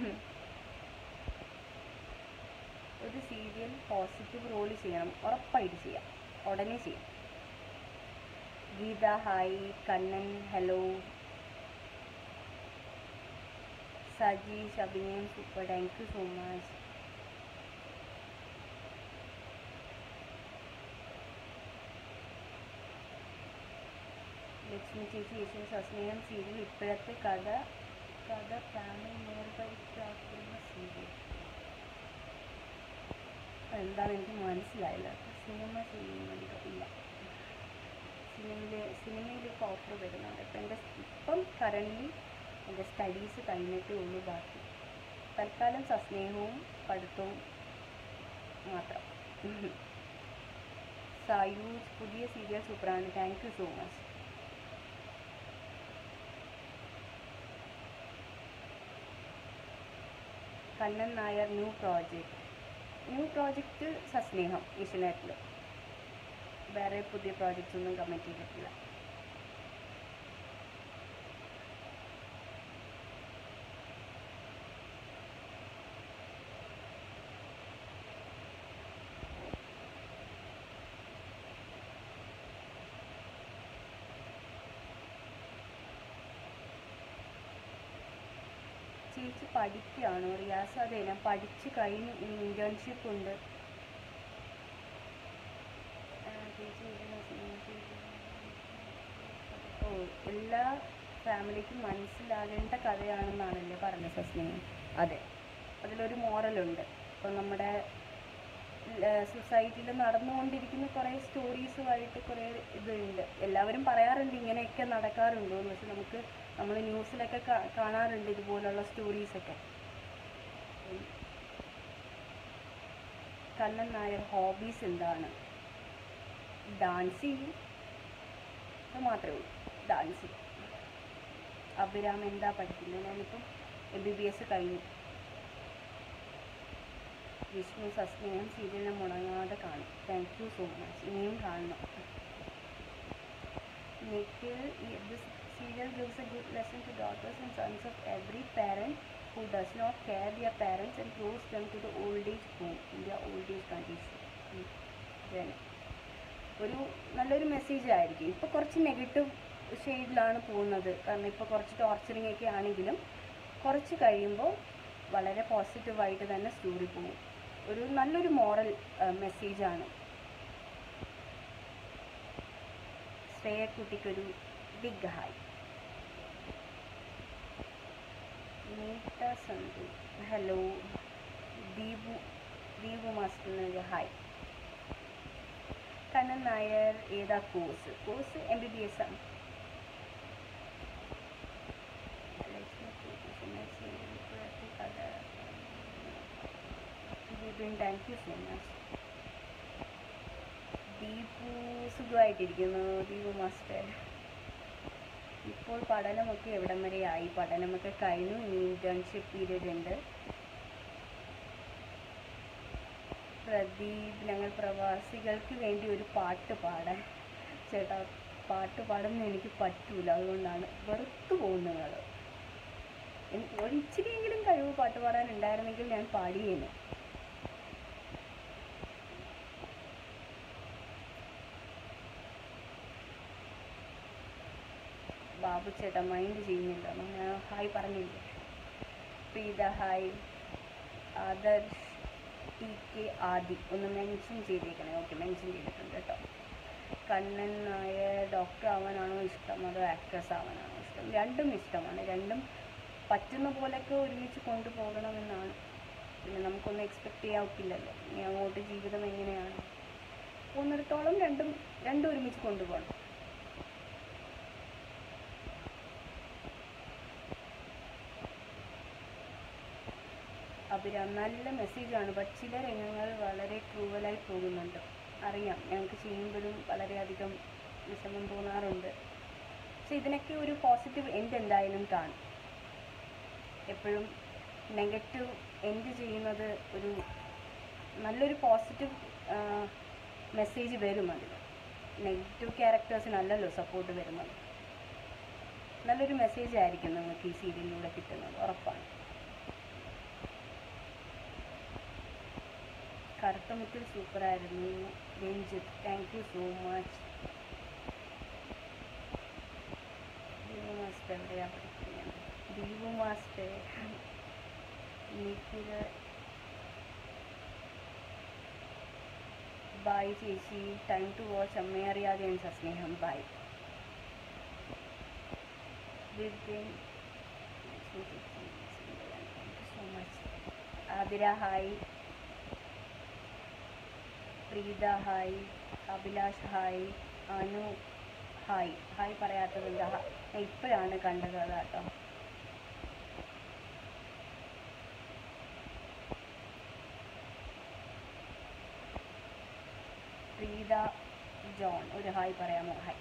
ഒരു സീരിയൽ പോസിറ്റീവ് റോള് ചെയ്യണം ഉറപ്പായിട്ട് ചെയ്യാം ഉടനെ ചെയ്യാം ഗീത ഹായ് കണ്ണൻ ഹലോ സജീഷ് അഭിനയം super thank you so much Lakshmi ചേച്ചി യേശു സസ്നേഹം സീരിയൽ ഇപ്പോഴത്തെ കഥ കഥ ഫാമിലി നേർവഴിക്കാക്കുന്ന സീരിയൽ എന്താണ് എനിക്ക് മനസ്സിലായില്ല സിനിമ ചെയ്യുന്നുണ്ടോ ഇല്ല സിനിമയിൽ സിനിമയിൽ ഇപ്പോൾ ഓഫർ വരുന്നുണ്ട് ഇപ്പം എൻ്റെ ഇപ്പം കറൻ്റ്ലി എൻ്റെ സ്റ്റഡീസ് കഴിഞ്ഞിട്ടേ ഉള്ളൂ ബാക്കി തൽക്കാലം സസ്നേഹവും പഠിത്തവും മാത്രം സായൂസ് പുതിയ സീരിയൽ സൂപ്പറാണ് thank you so much Kannan Nair new project new project Sasneham ഏഷ്യനെറ്റിൽ വേറെ പുതിയ പ്രോജക്റ്റ്സ് ഒന്നും കമ്മിറ്റ് ചെയ്തിട്ടില്ല ചേച്ചി പഠിക്കുകയാണോ റിയാസ് അതെ ഞാൻ പഠിച്ച് കഴിഞ്ഞ് ഇനി ഇൻറ്റേൺഷിപ്പ് ഉണ്ട് ആ, ചേച്ചി ഇതിന് ചേച്ചി- ഓ എല്ലാ ഫാമിലിക്കും മനസ്സിലാകേണ്ട കഥയാണെന്നാണല്ലേ പറഞ്ഞത് സസ്നേഹം അതെ അതിലൊരു മോറലുണ്ട് ഇപ്പം നമ്മുടെ സൊസൈറ്റിയിൽ നടന്നുകൊണ്ടിരിക്കുന്ന കുറേ സ്റ്റോറീസുമായിട്ട് കുറേ ഇതുണ്ട് എല്ലാവരും പറയാറുണ്ട് ഇങ്ങനെയൊക്കെ നടക്കാറുണ്ടോ എന്ന് പക്ഷെ നമുക്ക് നമ്മൾ ന്യൂസിലൊക്കെ കാ- കാണാറുണ്ട് ഇതുപോലുള്ള സ്റ്റോറീസൊക്കെ ഉം. കണ്ണൻ നായർ ഹോബീസ് എന്താണ് ഡാൻസ് ചെയ്യും അത് മാത്രമേ ഉള്ളൂ ഡാൻസ് ചെയ്യും അഭിരാം എന്താ പഠിക്കുന്നത് ഞാനിപ്പം എം ബി ബി എസ് കഴിഞ്ഞു വിഷ്ണു സസ്നേഹം സീരിയലിനെ മുടങ്ങാതെ കാണും താങ്ക് യു സോ മച്ച് ഇനിയും കാണണം Nikhil this serial gives a good lesson to daughters and sons of every parent who does not care their parents and throws them to the old age home in their old age condition. ഉം. ഇതുതന്നെ. ഒരു നല്ലൊരു message ആയിരിക്കും ഇപ്പോൾ കുറച്ച് negative ഷെയ്ഡിലാണ് പോകുന്നത് കാരണം ഇപ്പോൾ കുറച്ച് ടോർച്ചറിങ് ഒക്കെ ആണെങ്കിലും കുറച്ച് കഴിയുമ്പോൾ വളരെ പോസിറ്റീവായിട്ട് തന്നെ സ്റ്റോറി പോകും ഒരു നല്ലൊരു മോറൽ മെസ്സേജാണ് ശ്രേയക്കുട്ടിക്കൊരു big hi Neetha Sandhu hello Deepu Deepu മാസ്റ്ററിനൊരു ഹായ് കണ്ണൻ നായർ ഏതാ course course M B B S ആണ് thank you so much Deepu സുഖമായിട്ടിരിക്കുന്നു ദീപു മാസ്റ്റർ ഇപ്പോൾ പഠനമൊക്കെ എവിടം വരെ ആയി പഠനമൊക്കെ കഴിഞ്ഞു ഇനി ഇൻറ്റേൺഷിപ്പ് പീരീഡ് ഉണ്ട് പ്രദീപ് ഞങ്ങൾ പ്രവാസികൾക്ക് വേണ്ടി ഒരു പാട്ട് പാടാൻ ചേട്ടാ പാട്ട് പാടുന്ന എനിക്ക് പറ്റൂല അതുകൊണ്ടാണ് വെറുത്തു പോകും നിങ്ങൾ എനിക്ക് ഒരു ഇച്ചിരിയെങ്കിലും കഴിവ് പാട്ട് പാടാൻ ഉണ്ടായിരുന്നെങ്കിൽ ഞാൻ പാടിയേനെ ബാബു ചേട്ടാ മൈൻഡ് ചെയ്യുന്നില്ല ഞാൻ ഹായ് പറഞ്ഞില്ലേ Preetha hi Adarsh T K Adi ഒന്ന് മെൻഷൻ ചെയ്തേക്കണേ ഓക്കെ മെൻഷൻ ചെയ്തിട്ടുണ്ട് കേട്ടോ കണ്ണൻ നായർ ഡോക്ടർ ആവാനാണോ ഇഷ്ടം അതോ ആക്ട്രസ് ആവാനാണോ ഇഷ്ടം രണ്ടും ഇഷ്ടമാണ് രണ്ടും പറ്റുന്ന പോലെയൊക്കെ ഒരുമിച്ച് കൊണ്ടുപോകണമെന്നാണ് പിന്നെ നമുക്കൊന്നും എക്സ്പെക്റ്റ് ചെയ്യാൻ ഒക്കില്ലല്ലോ ഇനി അങ്ങോട്ട് ജീവിതം എങ്ങനെയാണ് പോകുന്നിടത്തോളം രണ്ടും രണ്ടും ഒരുമിച്ച് കൊണ്ടുപോകണം അഭിരാം നല്ല മെസ്സേജാണ് ബട്ട് ചില രംഗങ്ങൾ വളരെ ക്രൂവലായി പോകുന്നുണ്ട് അറിയാം ഞങ്ങൾക്ക് ചെയ്യുമ്പോഴും വളരെയധികം വിഷമം തോന്നാറുണ്ട് പക്ഷെ ഇതിനൊക്കെ ഒരു പോസിറ്റീവ് എൻഡ് എന്തായാലും കാണും എപ്പോഴും നെഗറ്റീവ് എൻഡ് ചെയ്യുന്നത് ഒരു നല്ലൊരു പോസിറ്റീവ് മെസ്സേജ് വരും അതിൽ നെഗറ്റീവ് ക്യാരക്ടേഴ്സിനല്ലല്ലോ സപ്പോർട്ട് വരുന്നത് നല്ലൊരു മെസ്സേജ് ആയിരിക്കും നിങ്ങൾക്ക് ഈ സീരിയലിലൂടെ കിട്ടുന്നത് ഉറപ്പാണ് കറുത്തമുത്തിൽ സൂപ്പറായിരുന്നു Ranjith thank you so much Deepu master എവിടെയാ പഠിക്കുന്നത് ദീപു മാസ്റ്റർ നിഖില ബായ് ചേച്ചി ടൈം ടു വാച്ച് അമ്മയെ അറിയാതെയാണ് Sasneham bye Vipin so much Athira hi Preetha hi Abhilash hi Anu hi hi പറയാത്തത് എന്താ ഞാൻ ഇപ്പോഴാണ് കണ്ടത് അതാട്ടോ പ്രീത ജോൺ ഒരു ഹായ് പറയാമോ ഹായ്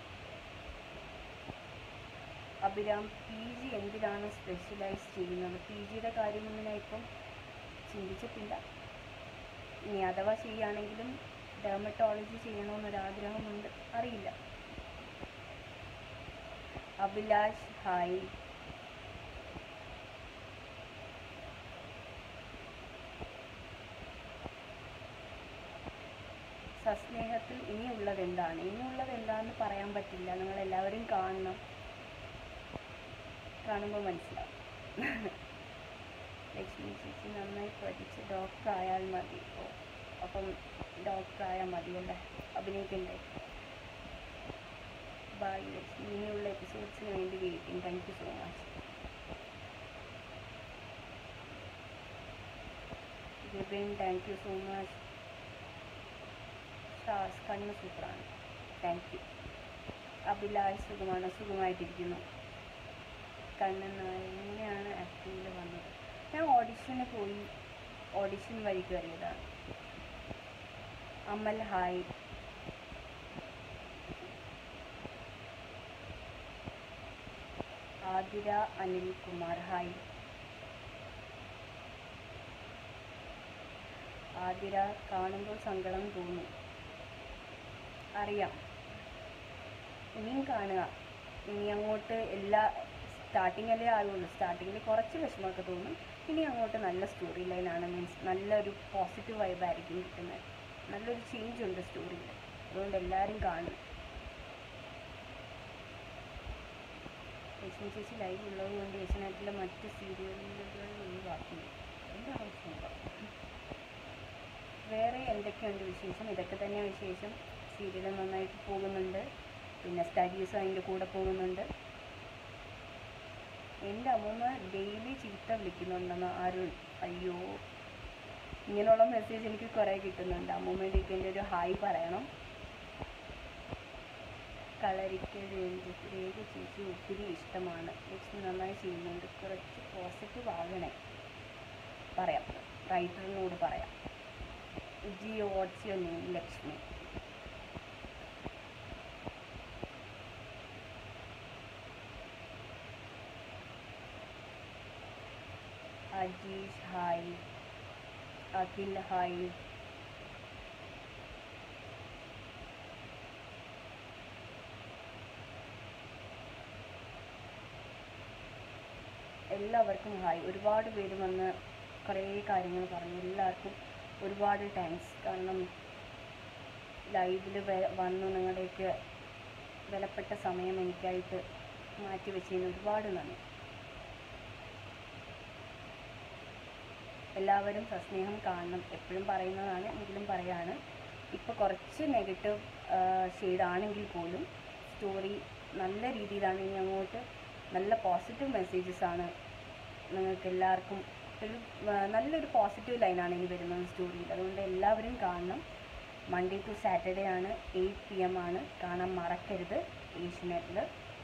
അഭിരാം പി ജി എന്തിനാണ് സ്പെഷ്യലൈസ് ചെയ്യുന്നത് പി ജിയുടെ കാര്യമൊന്നും ഞാൻ ഇപ്പം ചിന്തിച്ചിട്ടില്ല ഇനി അഥവാ ചെയ്യുകയാണെങ്കിലും ഡെർമറ്റോളജി ചെയ്യണമെന്നൊരാഗ്രഹമുണ്ട് അറിയില്ല അഭിലാഷ് ഹായ് സസ്നേഹത്തിൽ ഇനിയുള്ളത് എന്താണ് ഇനിയുള്ളത് എന്താണെന്ന് പറയാൻ പറ്റില്ല നിങ്ങൾ എല്ലാവരും കാണണം കാണുമ്പോൾ മനസ്സിലാവും ലക്ഷ്മി ചേച്ചി നന്നായി പഠിച്ച് ഡോക്ടർ ആയാൽ മതി ഓ അപ്പം ഡോക്ടർ ആയാൽ മതിയല്ലേ അഭിനയിക്കണ്ടേ ബൈ ലക്ഷ്മി ഇനിയുള്ള എപ്പിസോഡ്സിന് വേണ്ടി waiting thank you so much Vipin thank you so much Shaz കണ്ണ് സൂപ്പറാണ് താങ്ക് യു അഭിലാഷ് സുഖമാണ് സുഖമായിട്ടിരിക്കുന്നു കണ്ണൻ നായർ എങ്ങനെയാണ് ആക്ടിങ്ങിൽ വന്നത് ഞാൻ ഓഡിഷന് പോയി ഓഡിഷൻ വഴി കയറിയതാണ് അമൽ ഹായ് ആതിര അനിൽ കുമാർ ഹായ് ആതിര കാണുമ്പോൾ സങ്കടം തോന്നും അറിയാം ഇനിയും കാണുക ഇനി അങ്ങോട്ട് എല്ലാ സ്റ്റാർട്ടിങ്ങിലേ ആയുള്ളൂ സ്റ്റാർട്ടിങ്ങിൽ കുറച്ച് വിഷമമൊക്കെ തോന്നും ഇനി അങ്ങോട്ട് നല്ല സ്റ്റോറി ലൈനാണ് മീൻസ് നല്ലൊരു പോസിറ്റീവ് വൈബായിരിക്കും കിട്ടുന്നത് നല്ലൊരു ചേഞ്ച് ഉണ്ട് സ്റ്റോറിയിൽ അതുകൊണ്ട് എല്ലാവരും കാണും ലക്ഷ്മി ചേച്ചി ലൈവ് ഉള്ളത് കൊണ്ട് ഏഷ്യനെറ്റിലെ മറ്റ് സീരിയലുകൾ ഒഴിവാക്കുന്നു എൻ്റെ ആവശ്യമുണ്ടോ വേറെ എന്തൊക്കെയുണ്ട് വിശേഷം ഇതൊക്കെ തന്നെ വിശേഷം സീരിയൽ നന്നായിട്ട് പോകുന്നുണ്ട് പിന്നെ സ്റ്റഡീസും അതിൻ്റെ കൂടെ പോകുന്നുണ്ട് എൻ്റെ അമ്മൂമ്മ ഡെയിലി ചീത്ത വിളിക്കുന്നുണ്ടെന്ന് ആരും അയ്യോ ഇങ്ങനെയുള്ള മെസ്സേജ് എനിക്ക് കുറേ കിട്ടുന്നുണ്ട് അമ്മൂമ്മയുടെയൊക്കെ എൻ്റെ ഒരു ഹായ് പറയണം കളരിക്കൽ രേഖ രേഖ ചേച്ചി ഒത്തിരി ഇഷ്ടമാണ് ലക്ഷ്മി നന്നായി ചെയ്യുന്നുണ്ട് കുറച്ച് പോസിറ്റീവ് ആകണേ പറയാം റൈറ്ററിനോട് പറയാം Jio what's your name Lakshmi Ajeesh hi Akhil hi എല്ലാവർക്കും ഹായ് ഒരുപാട് പേര് വന്ന് കുറേ കാര്യങ്ങൾ പറഞ്ഞു എല്ലാവർക്കും ഒരുപാട് താങ്ക്സ് കാരണം ലൈവിൽ വന്ന് നിങ്ങളുടെയൊക്കെ വിലപ്പെട്ട സമയം എനിക്കായിട്ട് മാറ്റി വെച്ചതിന് ഒരുപാട് നന്ദി എല്ലാവരും സസ്നേഹം കാണണം എപ്പോഴും പറയുന്നതാണ് എങ്കിലും പറയാണ് ഇപ്പോൾ കുറച്ച് നെഗറ്റീവ് ഷെയ്ഡാണെങ്കിൽ പോലും സ്റ്റോറി നല്ല രീതിയിലാണ് ഇനി അങ്ങോട്ട് നല്ല പോസിറ്റീവ് മെസ്സേജസ് ആണ് നിങ്ങൾക്ക് എല്ലാവർക്കും ഒരു ആ, നല്ലൊരു പോസിറ്റീവ് ലൈനാണ് ഇനി വരുന്നത് സ്റ്റോറിയിൽ അതുകൊണ്ട് എല്ലാവരും കാണണം മൺഡേ ടു സാറ്റർഡേ ആണ് എയ്റ്റ് പി എം ആണ് കാണാൻ മറക്കരുത് ഏഷ്യനെറ്റിൽ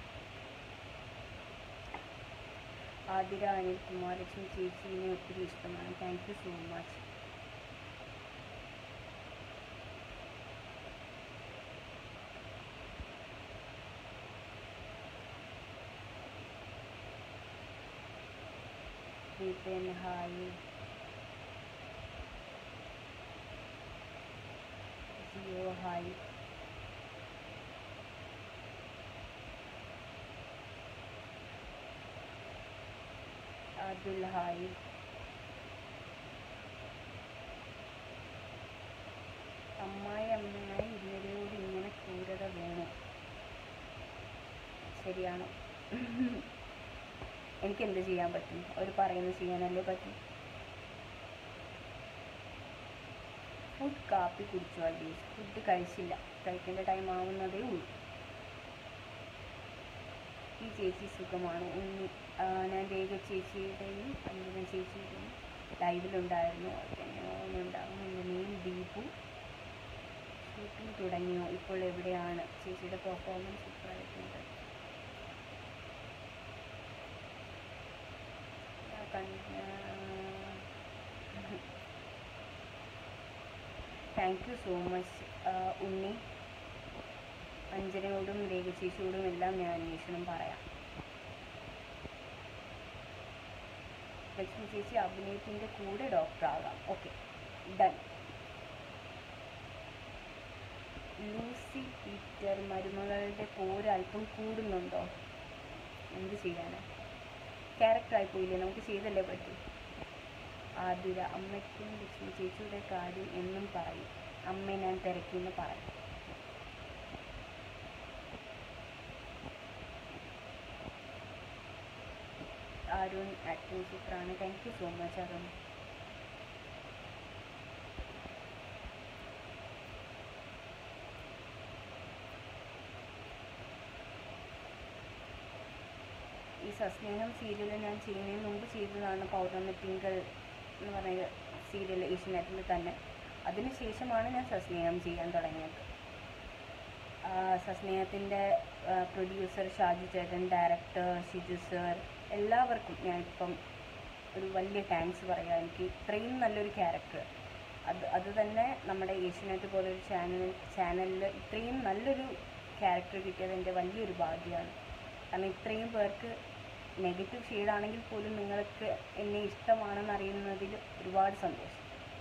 ആതിര അനിൽ കുമാരലക്ഷ്മി ചേച്ചീനെ ഒത്തിരി ഇഷ്ടമാണ് thank you so much Deepan hi Jio hi Athul hi അമ്മായി അമ്മയായി ഇന്നലെയോട് ഇങ്ങനെ ക്രൂരത വേണോ ശരിയാണോ എനിക്ക് എന്ത് ചെയ്യാൻ പറ്റും അവർ പറയുന്നത് ചെയ്യാനല്ലേ പറ്റും ഫുഡ് കാപ്പി കുടിച്ചു അഡ്ലീസ്റ്റ് ഫുഡ് കഴിച്ചില്ല കഴിക്കേണ്ട ടൈം ആവുന്നതേ ഉള്ളൂ ഈ ചേച്ചി സുഖമാണ് ഉണ്ണി ആ, ഞാൻ രേഖ ചേച്ചിയുടെയും അഞ്ജന ചേച്ചിയുടെയും ലൈവിലുണ്ടായിരുന്നു ഉണ്ടാകും എൻ്റെ നെയിം ദീപു ഷൂട്ടിംഗ് തുടങ്ങിയോ ഇപ്പോൾ എവിടെയാണ് ചേച്ചിയുടെ പെർഫോമൻസ് സൂപ്പറായിട്ടുണ്ട് ഞാൻ കണ്ട thank you so much Unni അഞ്ജനയോടും രേഖ ചേച്ചിയോടും എല്ലാം ഞാൻ അന്വേഷണം പറയാം ലക്ഷ്മി ചേച്ചി അഭിനയത്തിൻ്റെ കൂടെ ഡോക്ടറാകാം ഓക്കെ ഡൺ ലൂസി പീറ്റർ മരുമകളുടെ പോര് അല്പം കൂടുന്നുണ്ടോ എന്ത് ചെയ്യാനാ ക്യാരക്ടറായി പോയില്ലേ നമുക്ക് ചെയ്തല്ലേ പറ്റൂ ആതിര അമ്മയ്ക്കും ലക്ഷ്മി ചേച്ചിയുടെ കാര്യം എന്നും പറയും അമ്മ ഞാൻ തിരക്കിന്ന് പറയും അരുൺ ആക്ടിങ് സൂപ്പറാണ് thank you so much Arun ഈ സസ്നേഹം സീരിയൽ ഞാൻ ചെയ്യുന്നതിന് മുമ്പ് ചെയ്തതാണ് പൗർണമി തിങ്കൾ എന്ന് പറയുന്ന സീരിയൽ ഏഷ്യനെറ്റിൽ തന്നെ അതിനുശേഷമാണ് ഞാൻ സസ്നേഹം ചെയ്യാൻ തുടങ്ങിയത് ആ, സസ്നേഹത്തിൻ്റെ പ്രൊഡ്യൂസർ ഷാജു ചേട്ടൻ ഡയറക്ടർ ഷിജു സർ എല്ലാവർക്കും ഞാനിപ്പം ഒരു വലിയ താങ്ക്സ് പറയാം എനിക്ക് ഇത്രയും നല്ലൊരു ക്യാരക്ടർ അത് അത് തന്നെ നമ്മുടെ ഏഷ്യനെറ്റ് പോലൊരു ചാനൽ ചാനലിൽ ഇത്രയും നല്ലൊരു ക്യാരക്ടർ കിട്ടിയത് എൻ്റെ വലിയൊരു ഭാഗ്യമാണ് കാരണം ഇത്രയും പേർക്ക് നെഗറ്റീവ് ഷെയ്ഡാണെങ്കിൽ പോലും നിങ്ങൾക്ക് എന്നെ ഇഷ്ടമാണെന്ന് അറിയുന്നതിൽ ഒരുപാട് സന്തോഷം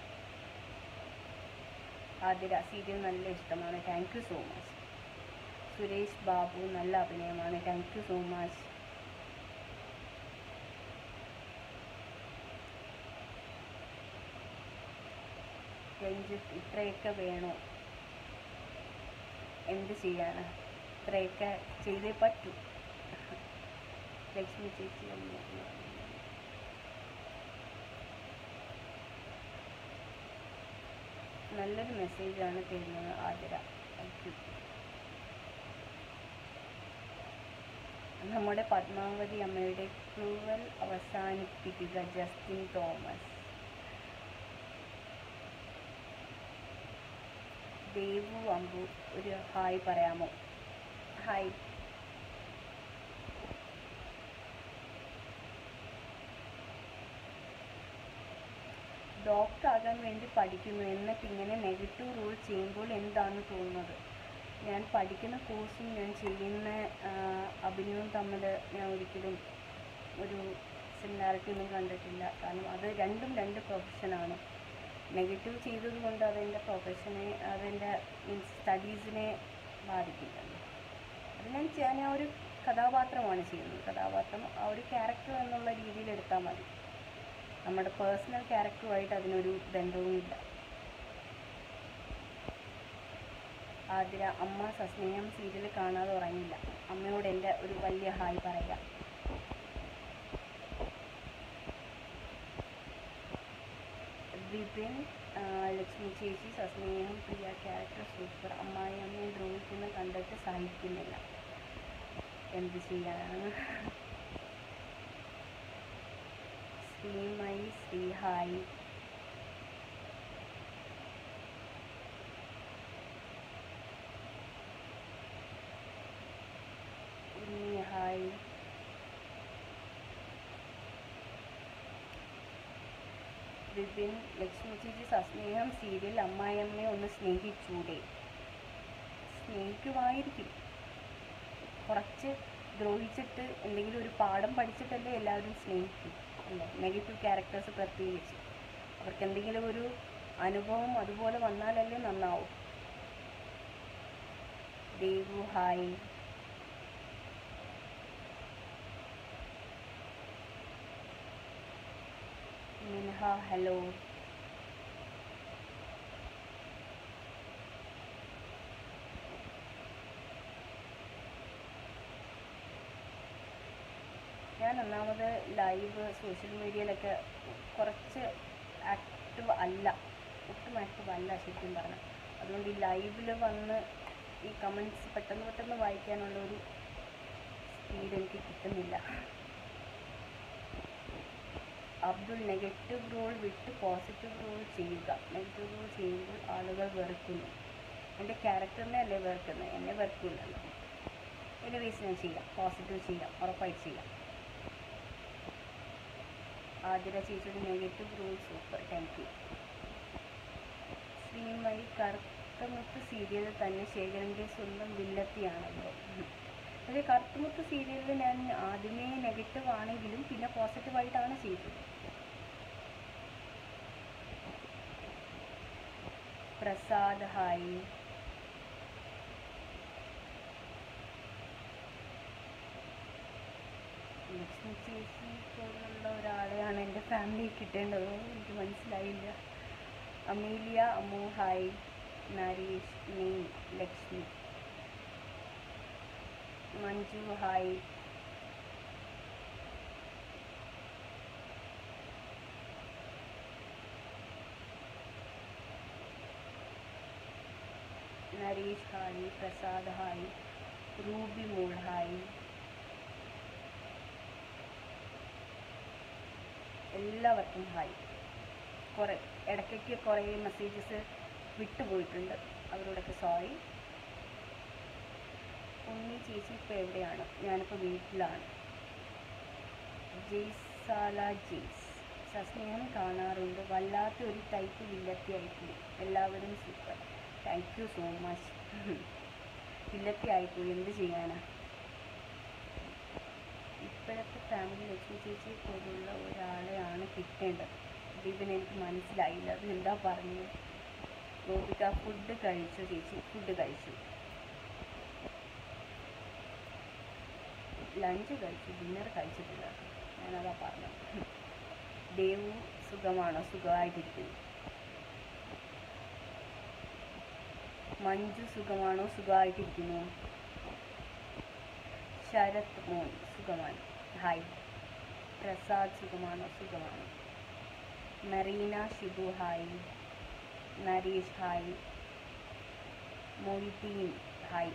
ആതിര സീരിയൽ നല്ല ഇഷ്ടമാണ് thank you so much Suresh Babu നല്ല അഭിനയമാണ് thank you so much Ranjith ഇത്രയൊക്കെ വേണോ എന്ത് ചെയ്യാനാ ഇത്രയൊക്കെ ചെയ്തേ പറ്റൂ ലക്ഷ്മി ചേച്ചി ഒന്ന് നല്ലൊരു മെസ്സേജാണ് തരുന്നത് ആതിര താങ്ക് യു നമ്മുടെ പത്മാവതി അമ്മയുടെ ക്രൂവൽ അവസാനിപ്പിക്കുക ജസ്റ്റിൻ തോമസ് ദേവു അമ്പു ഒരു ഹായ് പറയാമോ ഹായ് ഡോക്ടർ ആകാൻ വേണ്ടി പഠിക്കുന്നു എന്നിട്ട് ഇങ്ങനെ നെഗറ്റീവ് റൂൾ ചെയ്യുമ്പോൾ എന്താണ് തോന്നുന്നത് ഞാൻ പഠിക്കുന്ന കോഴ്സും ഞാൻ ചെയ്യുന്ന ആ, അഭിനയവും തമ്മിൽ ഞാൻ ഒരിക്കലും ഒരു സിമിലാരിറ്റി ഒന്നും കണ്ടിട്ടില്ല കാരണം അത് രണ്ടും രണ്ട് പ്രൊഫഷനാണ് നെഗറ്റീവ് ചെയ്തത് കൊണ്ട് അതെൻ്റെ പ്രൊഫഷനെ അതെൻ്റെ മീൻസ് സ്റ്റഡീസിനെ ബാധിക്കില്ലല്ലോ അത് ഞാൻ ചെ- ഞാൻ ഒരു കഥാപാത്രമാണ് ചെയ്യുന്നത് കഥാപാത്രം ആ ഒരു ക്യാരക്ടർ എന്നുള്ള രീതിയിൽ എടുത്താൽ മതി നമ്മുടെ പേഴ്സണൽ ക്യാരക്ടറുമായിട്ട് അതിനൊരു ബന്ധവുമില്ല ആതിര അമ്മ സസ്നേഹം സീരിയൽ കാണാതെ ഉറങ്ങില്ല അമ്മയോട് എൻ്റെ ഒരു വലിയ ഹായ് പറയുക വിപിൻ ആ, ലക്ഷ്മി ചേച്ചി സസ്നേഹം പ്രിയ ക്യാരക്ടർ സൂപ്പർ അമ്മായി അമ്മയെ ദ്രോഹിക്കുന്ന കണ്ടിട്ട് സഹിക്കുന്നില്ല എന്ത് ചെയ്യാനാണ് ശ്രീമയി ശ്രീഹായി ഉണ്ണി ഹായ് വിപിൻ ലക്ഷ്മി ചേച്ചി സസ്നേഹം സീരിയൽ അമ്മായിയമ്മയെ ഒന്ന് സ്നേഹിച്ചൂടെ സ്നേഹിക്കുമായിരിക്കും കുറച്ച് ദ്രോഹിച്ചിട്ട് എന്തെങ്കിലും ഒരു പാഠം പഠിച്ചിട്ടല്ലേ എല്ലാവരും സ്നേഹിക്കും അല്ലേ നെഗറ്റീവ് ക്യാരക്ടേഴ്സ് പ്രത്യേകിച്ച് അവർക്ക് എന്തെങ്കിലും ഒരു അനുഭവം അതുപോലെ വന്നാലല്ലേ നന്നാവും ദേവു ഹായ് മിൻഹ ഹലോ ഞാൻ ഒന്നാമത് ലൈവ് സോഷ്യൽ മീഡിയയിലൊക്കെ കുറച്ച് ആക്റ്റീവ് അല്ല ഒട്ടും ആക്റ്റീവ് അല്ല ശരിക്കും പറഞ്ഞാൽ അതുകൊണ്ട് ഈ ലൈവിൽ വന്ന് ഈ കമൻറ്റ്സ് പെട്ടെന്ന് പെട്ടെന്ന് വായിക്കാനുള്ള ഒരു സ്പീഡ് എനിക്ക് കിട്ടുന്നില്ല അബ്ദുൾ നെഗറ്റീവ് റോൾ വിട്ട് പോസിറ്റീവ് റോൾ ചെയ്യുക നെഗറ്റീവ് റോൾ ചെയ്യുമ്പോൾ ആളുകൾ വെറുക്കുന്നു എൻ്റെ ക്യാരക്ടറിനെ അല്ലേ വെറുക്കുന്നത് എന്നെ വെറുക്കില്ലല്ലോ എനിവേസ് ഞാൻ ചെയ്യാം പോസിറ്റീവ് ചെയ്യാം ഉറപ്പായിട്ട് ചെയ്യാം ആതിര ചേച്ചിയുടെ negative role super thank you Sreemayi Karuthamuthu സീരിയലിൽ തന്നെ ശേഖരൻ്റെ സ്വന്തം വില്ലത്തിയാണല്ലോ പക്ഷേ കറുത്തമുത്ത് സീരിയലിൽ ഞാൻ ആദ്യമേ നെഗറ്റീവ് ആണെങ്കിലും പിന്നെ പോസിറ്റീവായിട്ടാണ് ചെയ്തത് പ്രസാദ് ഹായ് ലക്ഷ്മി ചേച്ചി പോലുള്ള ഒരാളെയാണ് എൻ്റെ ഫാമിലി കിട്ടേണ്ടത് എനിക്ക് മനസ്സിലായില്ല അമീലിയ അമ്മു ഹായ് നരേഷ് നീ Lakshmi Manju hi Naresh hi Prasad hi Ruby മോൾ ഹായ് എല്ലാവർക്കും ഹായ് കുറേ ഇടയ്ക്കൊക്കെ കുറേ മെസ്സേജസ് വിട്ടുപോയിട്ടുണ്ട് അവരോടൊക്കെ സോറി ഉണ്ണി ചേച്ചി ഇപ്പോൾ എവിടെയാണ് ഞാനിപ്പോൾ വീട്ടിലാണ് ജെയ്സാല ജെയ്സ് സസ്നേഹം കാണാറുണ്ട് വല്ലാത്ത ഒരു ടൈപ്പ് വില്ലത്തിയായിപ്പോയി എല്ലാവരും super thank you so much വില്ലത്തിയായിപ്പോയി എന്ത് ചെയ്യാനാ ഇപ്പോഴത്തെ ഫാമിലി ലക്ഷ്മി ചേച്ചി പോലുള്ള ഒരാളെയാണ് കിട്ടേണ്ടത് ഇതിന് എനിക്ക് മനസ്സിലായില്ല അത് എന്താ പറഞ്ഞത് ഗോപിക ഫുഡ് കഴിച്ചു ചേച്ചി ഫുഡ് കഴിച്ചു ലഞ്ച് കഴിച്ചു ഡിന്നർ കഴിച്ചിട്ടില്ല ഞാനതാ പറഞ്ഞത് ദേവു സുഖമാണോ സുഖമായിട്ടിരിക്കുന്നു മഞ്ജു സുഖമാണോ സുഖമായിട്ടിരിക്കുന്നു ശരത് മോൻ സുഖമാണ് ഹായ് പ്രസാദ് സുഖമാണോ സുഖമാണ് Merina Shibu hi Nareesh hi Moideen hi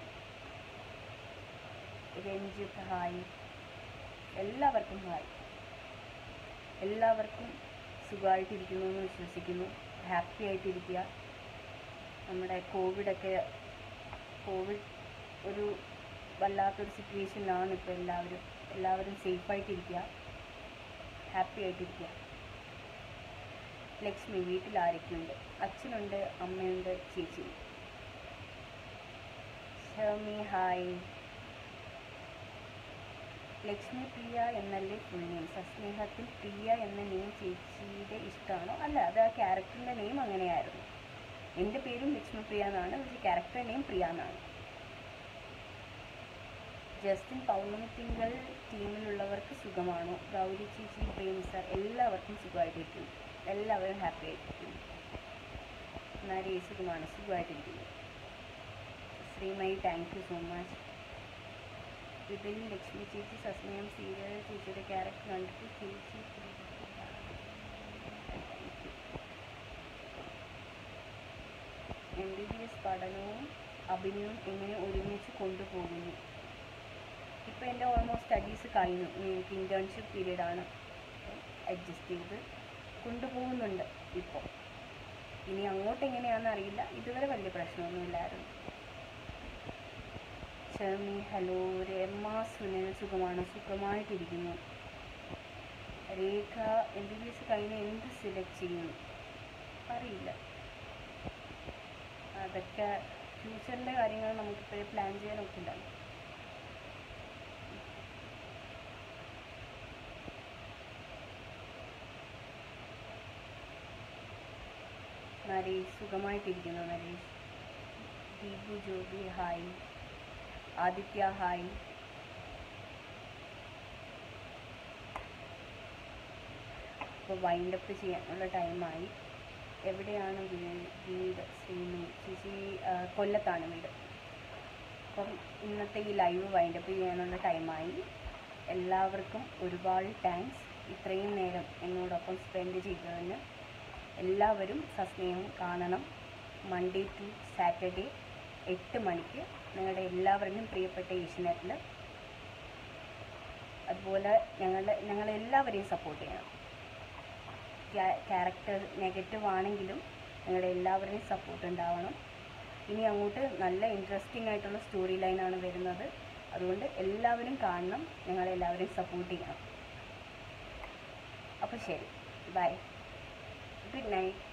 Ranjith hi എല്ലാവർക്കും ഹായ് എല്ലാവർക്കും സുഖമായിട്ടിരിക്കുന്നു എന്ന് വിശ്വസിക്കുന്നു ഹാപ്പി ആയിട്ടിരിക്കുക നമ്മുടെ കോവിഡൊക്കെ കോവിഡ് ഒരു വല്ലാത്തൊരു സിറ്റുവേഷനിലാണ് ഇപ്പോൾ എല്ലാവരും എല്ലാവരും സേഫായിട്ടിരിക്കുക ഹാപ്പി ആയിട്ടിരിക്കുക ലക്ഷ്മി വീട്ടിൽ ആരൊക്കെയുണ്ട് അച്ഛനുണ്ട് അമ്മയുണ്ട് ചേച്ചിയുണ്ട് ഷമി ഹായ് ലക്ഷ്മി പ്രിയ എന്നല്ലേ ഫുൾ നെയിം സസ്നേഹത്തിൽ പ്രിയ എന്ന നെയിം ചേച്ചിയുടെ ഇഷ്ടമാണോ അല്ല അത് ആ ക്യാരക്ടറിൻ്റെ നെയിം അങ്ങനെയായിരുന്നു എൻ്റെ പേരും ലക്ഷ്മി പ്രിയ എന്നാണ് പക്ഷേ ക്യാരക്ടർ നെയിം പ്രിയ എന്നാണ് ജസ്റ്റിൻ പൗർണമി തിങ്കൾ ടീമിലുള്ളവർക്ക് സുഖമാണോ ഗൗരി ചേച്ചി പ്രേം സാർ എല്ലാവർക്കും സുഖമായിട്ടിരിക്കുന്നു എല്ലാവരും ഹാപ്പി ആയിട്ടിരിക്കുന്നു നരേ സുഖമാണ് സുഖമായിട്ടിരിക്കുന്നു Sreemayi thank you so much ഇതിൽ ലക്ഷ്മി ചേച്ചി സസ്നേഹം സീരിയൽ ചേച്ചിയുടെ ക്യാരക്ടർ കണ്ടിട്ട് ചേച്ചി എം ബി ബി എസ് പഠനവും അഭിനയവും എങ്ങനെ ഒരുമിച്ച് കൊണ്ടുപോകുന്നു ഇപ്പോൾ എൻ്റെ ഓൾമോസ്റ്റ് സ്റ്റഡീസ് കഴിഞ്ഞു ഇനി എനിക്ക് ഇൻറ്റേൺഷിപ്പ് പീരീഡാണ് അഡ്ജസ്റ്റ് ചെയ്ത് കൊണ്ടുപോകുന്നുണ്ട് ഇപ്പോൾ ഇനി അങ്ങോട്ട് എങ്ങനെയാണെന്ന് അറിയില്ല ഇതുവരെ വലിയ പ്രശ്നമൊന്നുമില്ലായിരുന്നു ഷർമി ഹലോ രമ സുനിൽ സുഖമാണ് സുഖമായിട്ടിരിക്കുന്നു Rekha M B B S കഴിഞ്ഞ് എന്ത് സെലക്ട് ചെയ്യും അറിയില്ല അതൊക്കെ ഫ്യൂച്ചറിൻ്റെ കാര്യങ്ങൾ നമുക്കിപ്പോഴേ പ്ലാൻ ചെയ്യാനൊക്കെ ഉണ്ടാവും നരേഷ് സുഖമായിട്ടിരിക്കുന്നു നരേഷ് ദീപു ജോബി ഹായ് ആദിത്യ ഹായ് ഇപ്പോൾ വൈൻഡപ്പ് ചെയ്യാനുള്ള ടൈമായി എവിടെയാണ് വീ- വീട് ശ്രീമി ചേച്ചി ആ, കൊല്ലത്താണ് വീട് അപ്പം ഇന്നത്തെ ഈ ലൈവ് വൈൻഡപ്പ് ചെയ്യാനുള്ള ടൈമായി എല്ലാവർക്കും ഒരുപാട് താങ്ക്സ് ഇത്രയും നേരം എന്നോടൊപ്പം സ്പെൻഡ് ചെയ്തതിന് എല്ലാവരും സസ്നേഹം കാണണം മൺഡേ ടു സാറ്റർഡേ എട്ട് മണിക്ക് നിങ്ങളുടെ എല്ലാവരുടെയും പ്രിയപ്പെട്ട ഏഷ്യനെറ്റിൽ അതുപോലെ ഞങ്ങളുടെ ഞങ്ങളെല്ലാവരെയും സപ്പോർട്ട് ചെയ്യണം ക്യാരക്ടർ നെഗറ്റീവ് ആണെങ്കിലും നിങ്ങളുടെ എല്ലാവരുടെയും സപ്പോർട്ട് ഉണ്ടാവണം ഇനി അങ്ങോട്ട് നല്ല ഇൻട്രസ്റ്റിംഗ് ആയിട്ടുള്ള സ്റ്റോറി ലൈനാണ് വരുന്നത് അതുകൊണ്ട് എല്ലാവരും കാണണം ഞങ്ങളെല്ലാവരെയും സപ്പോർട്ട് ചെയ്യണം അപ്പോൾ ശരി ബൈ ഗുഡ് നൈറ്റ്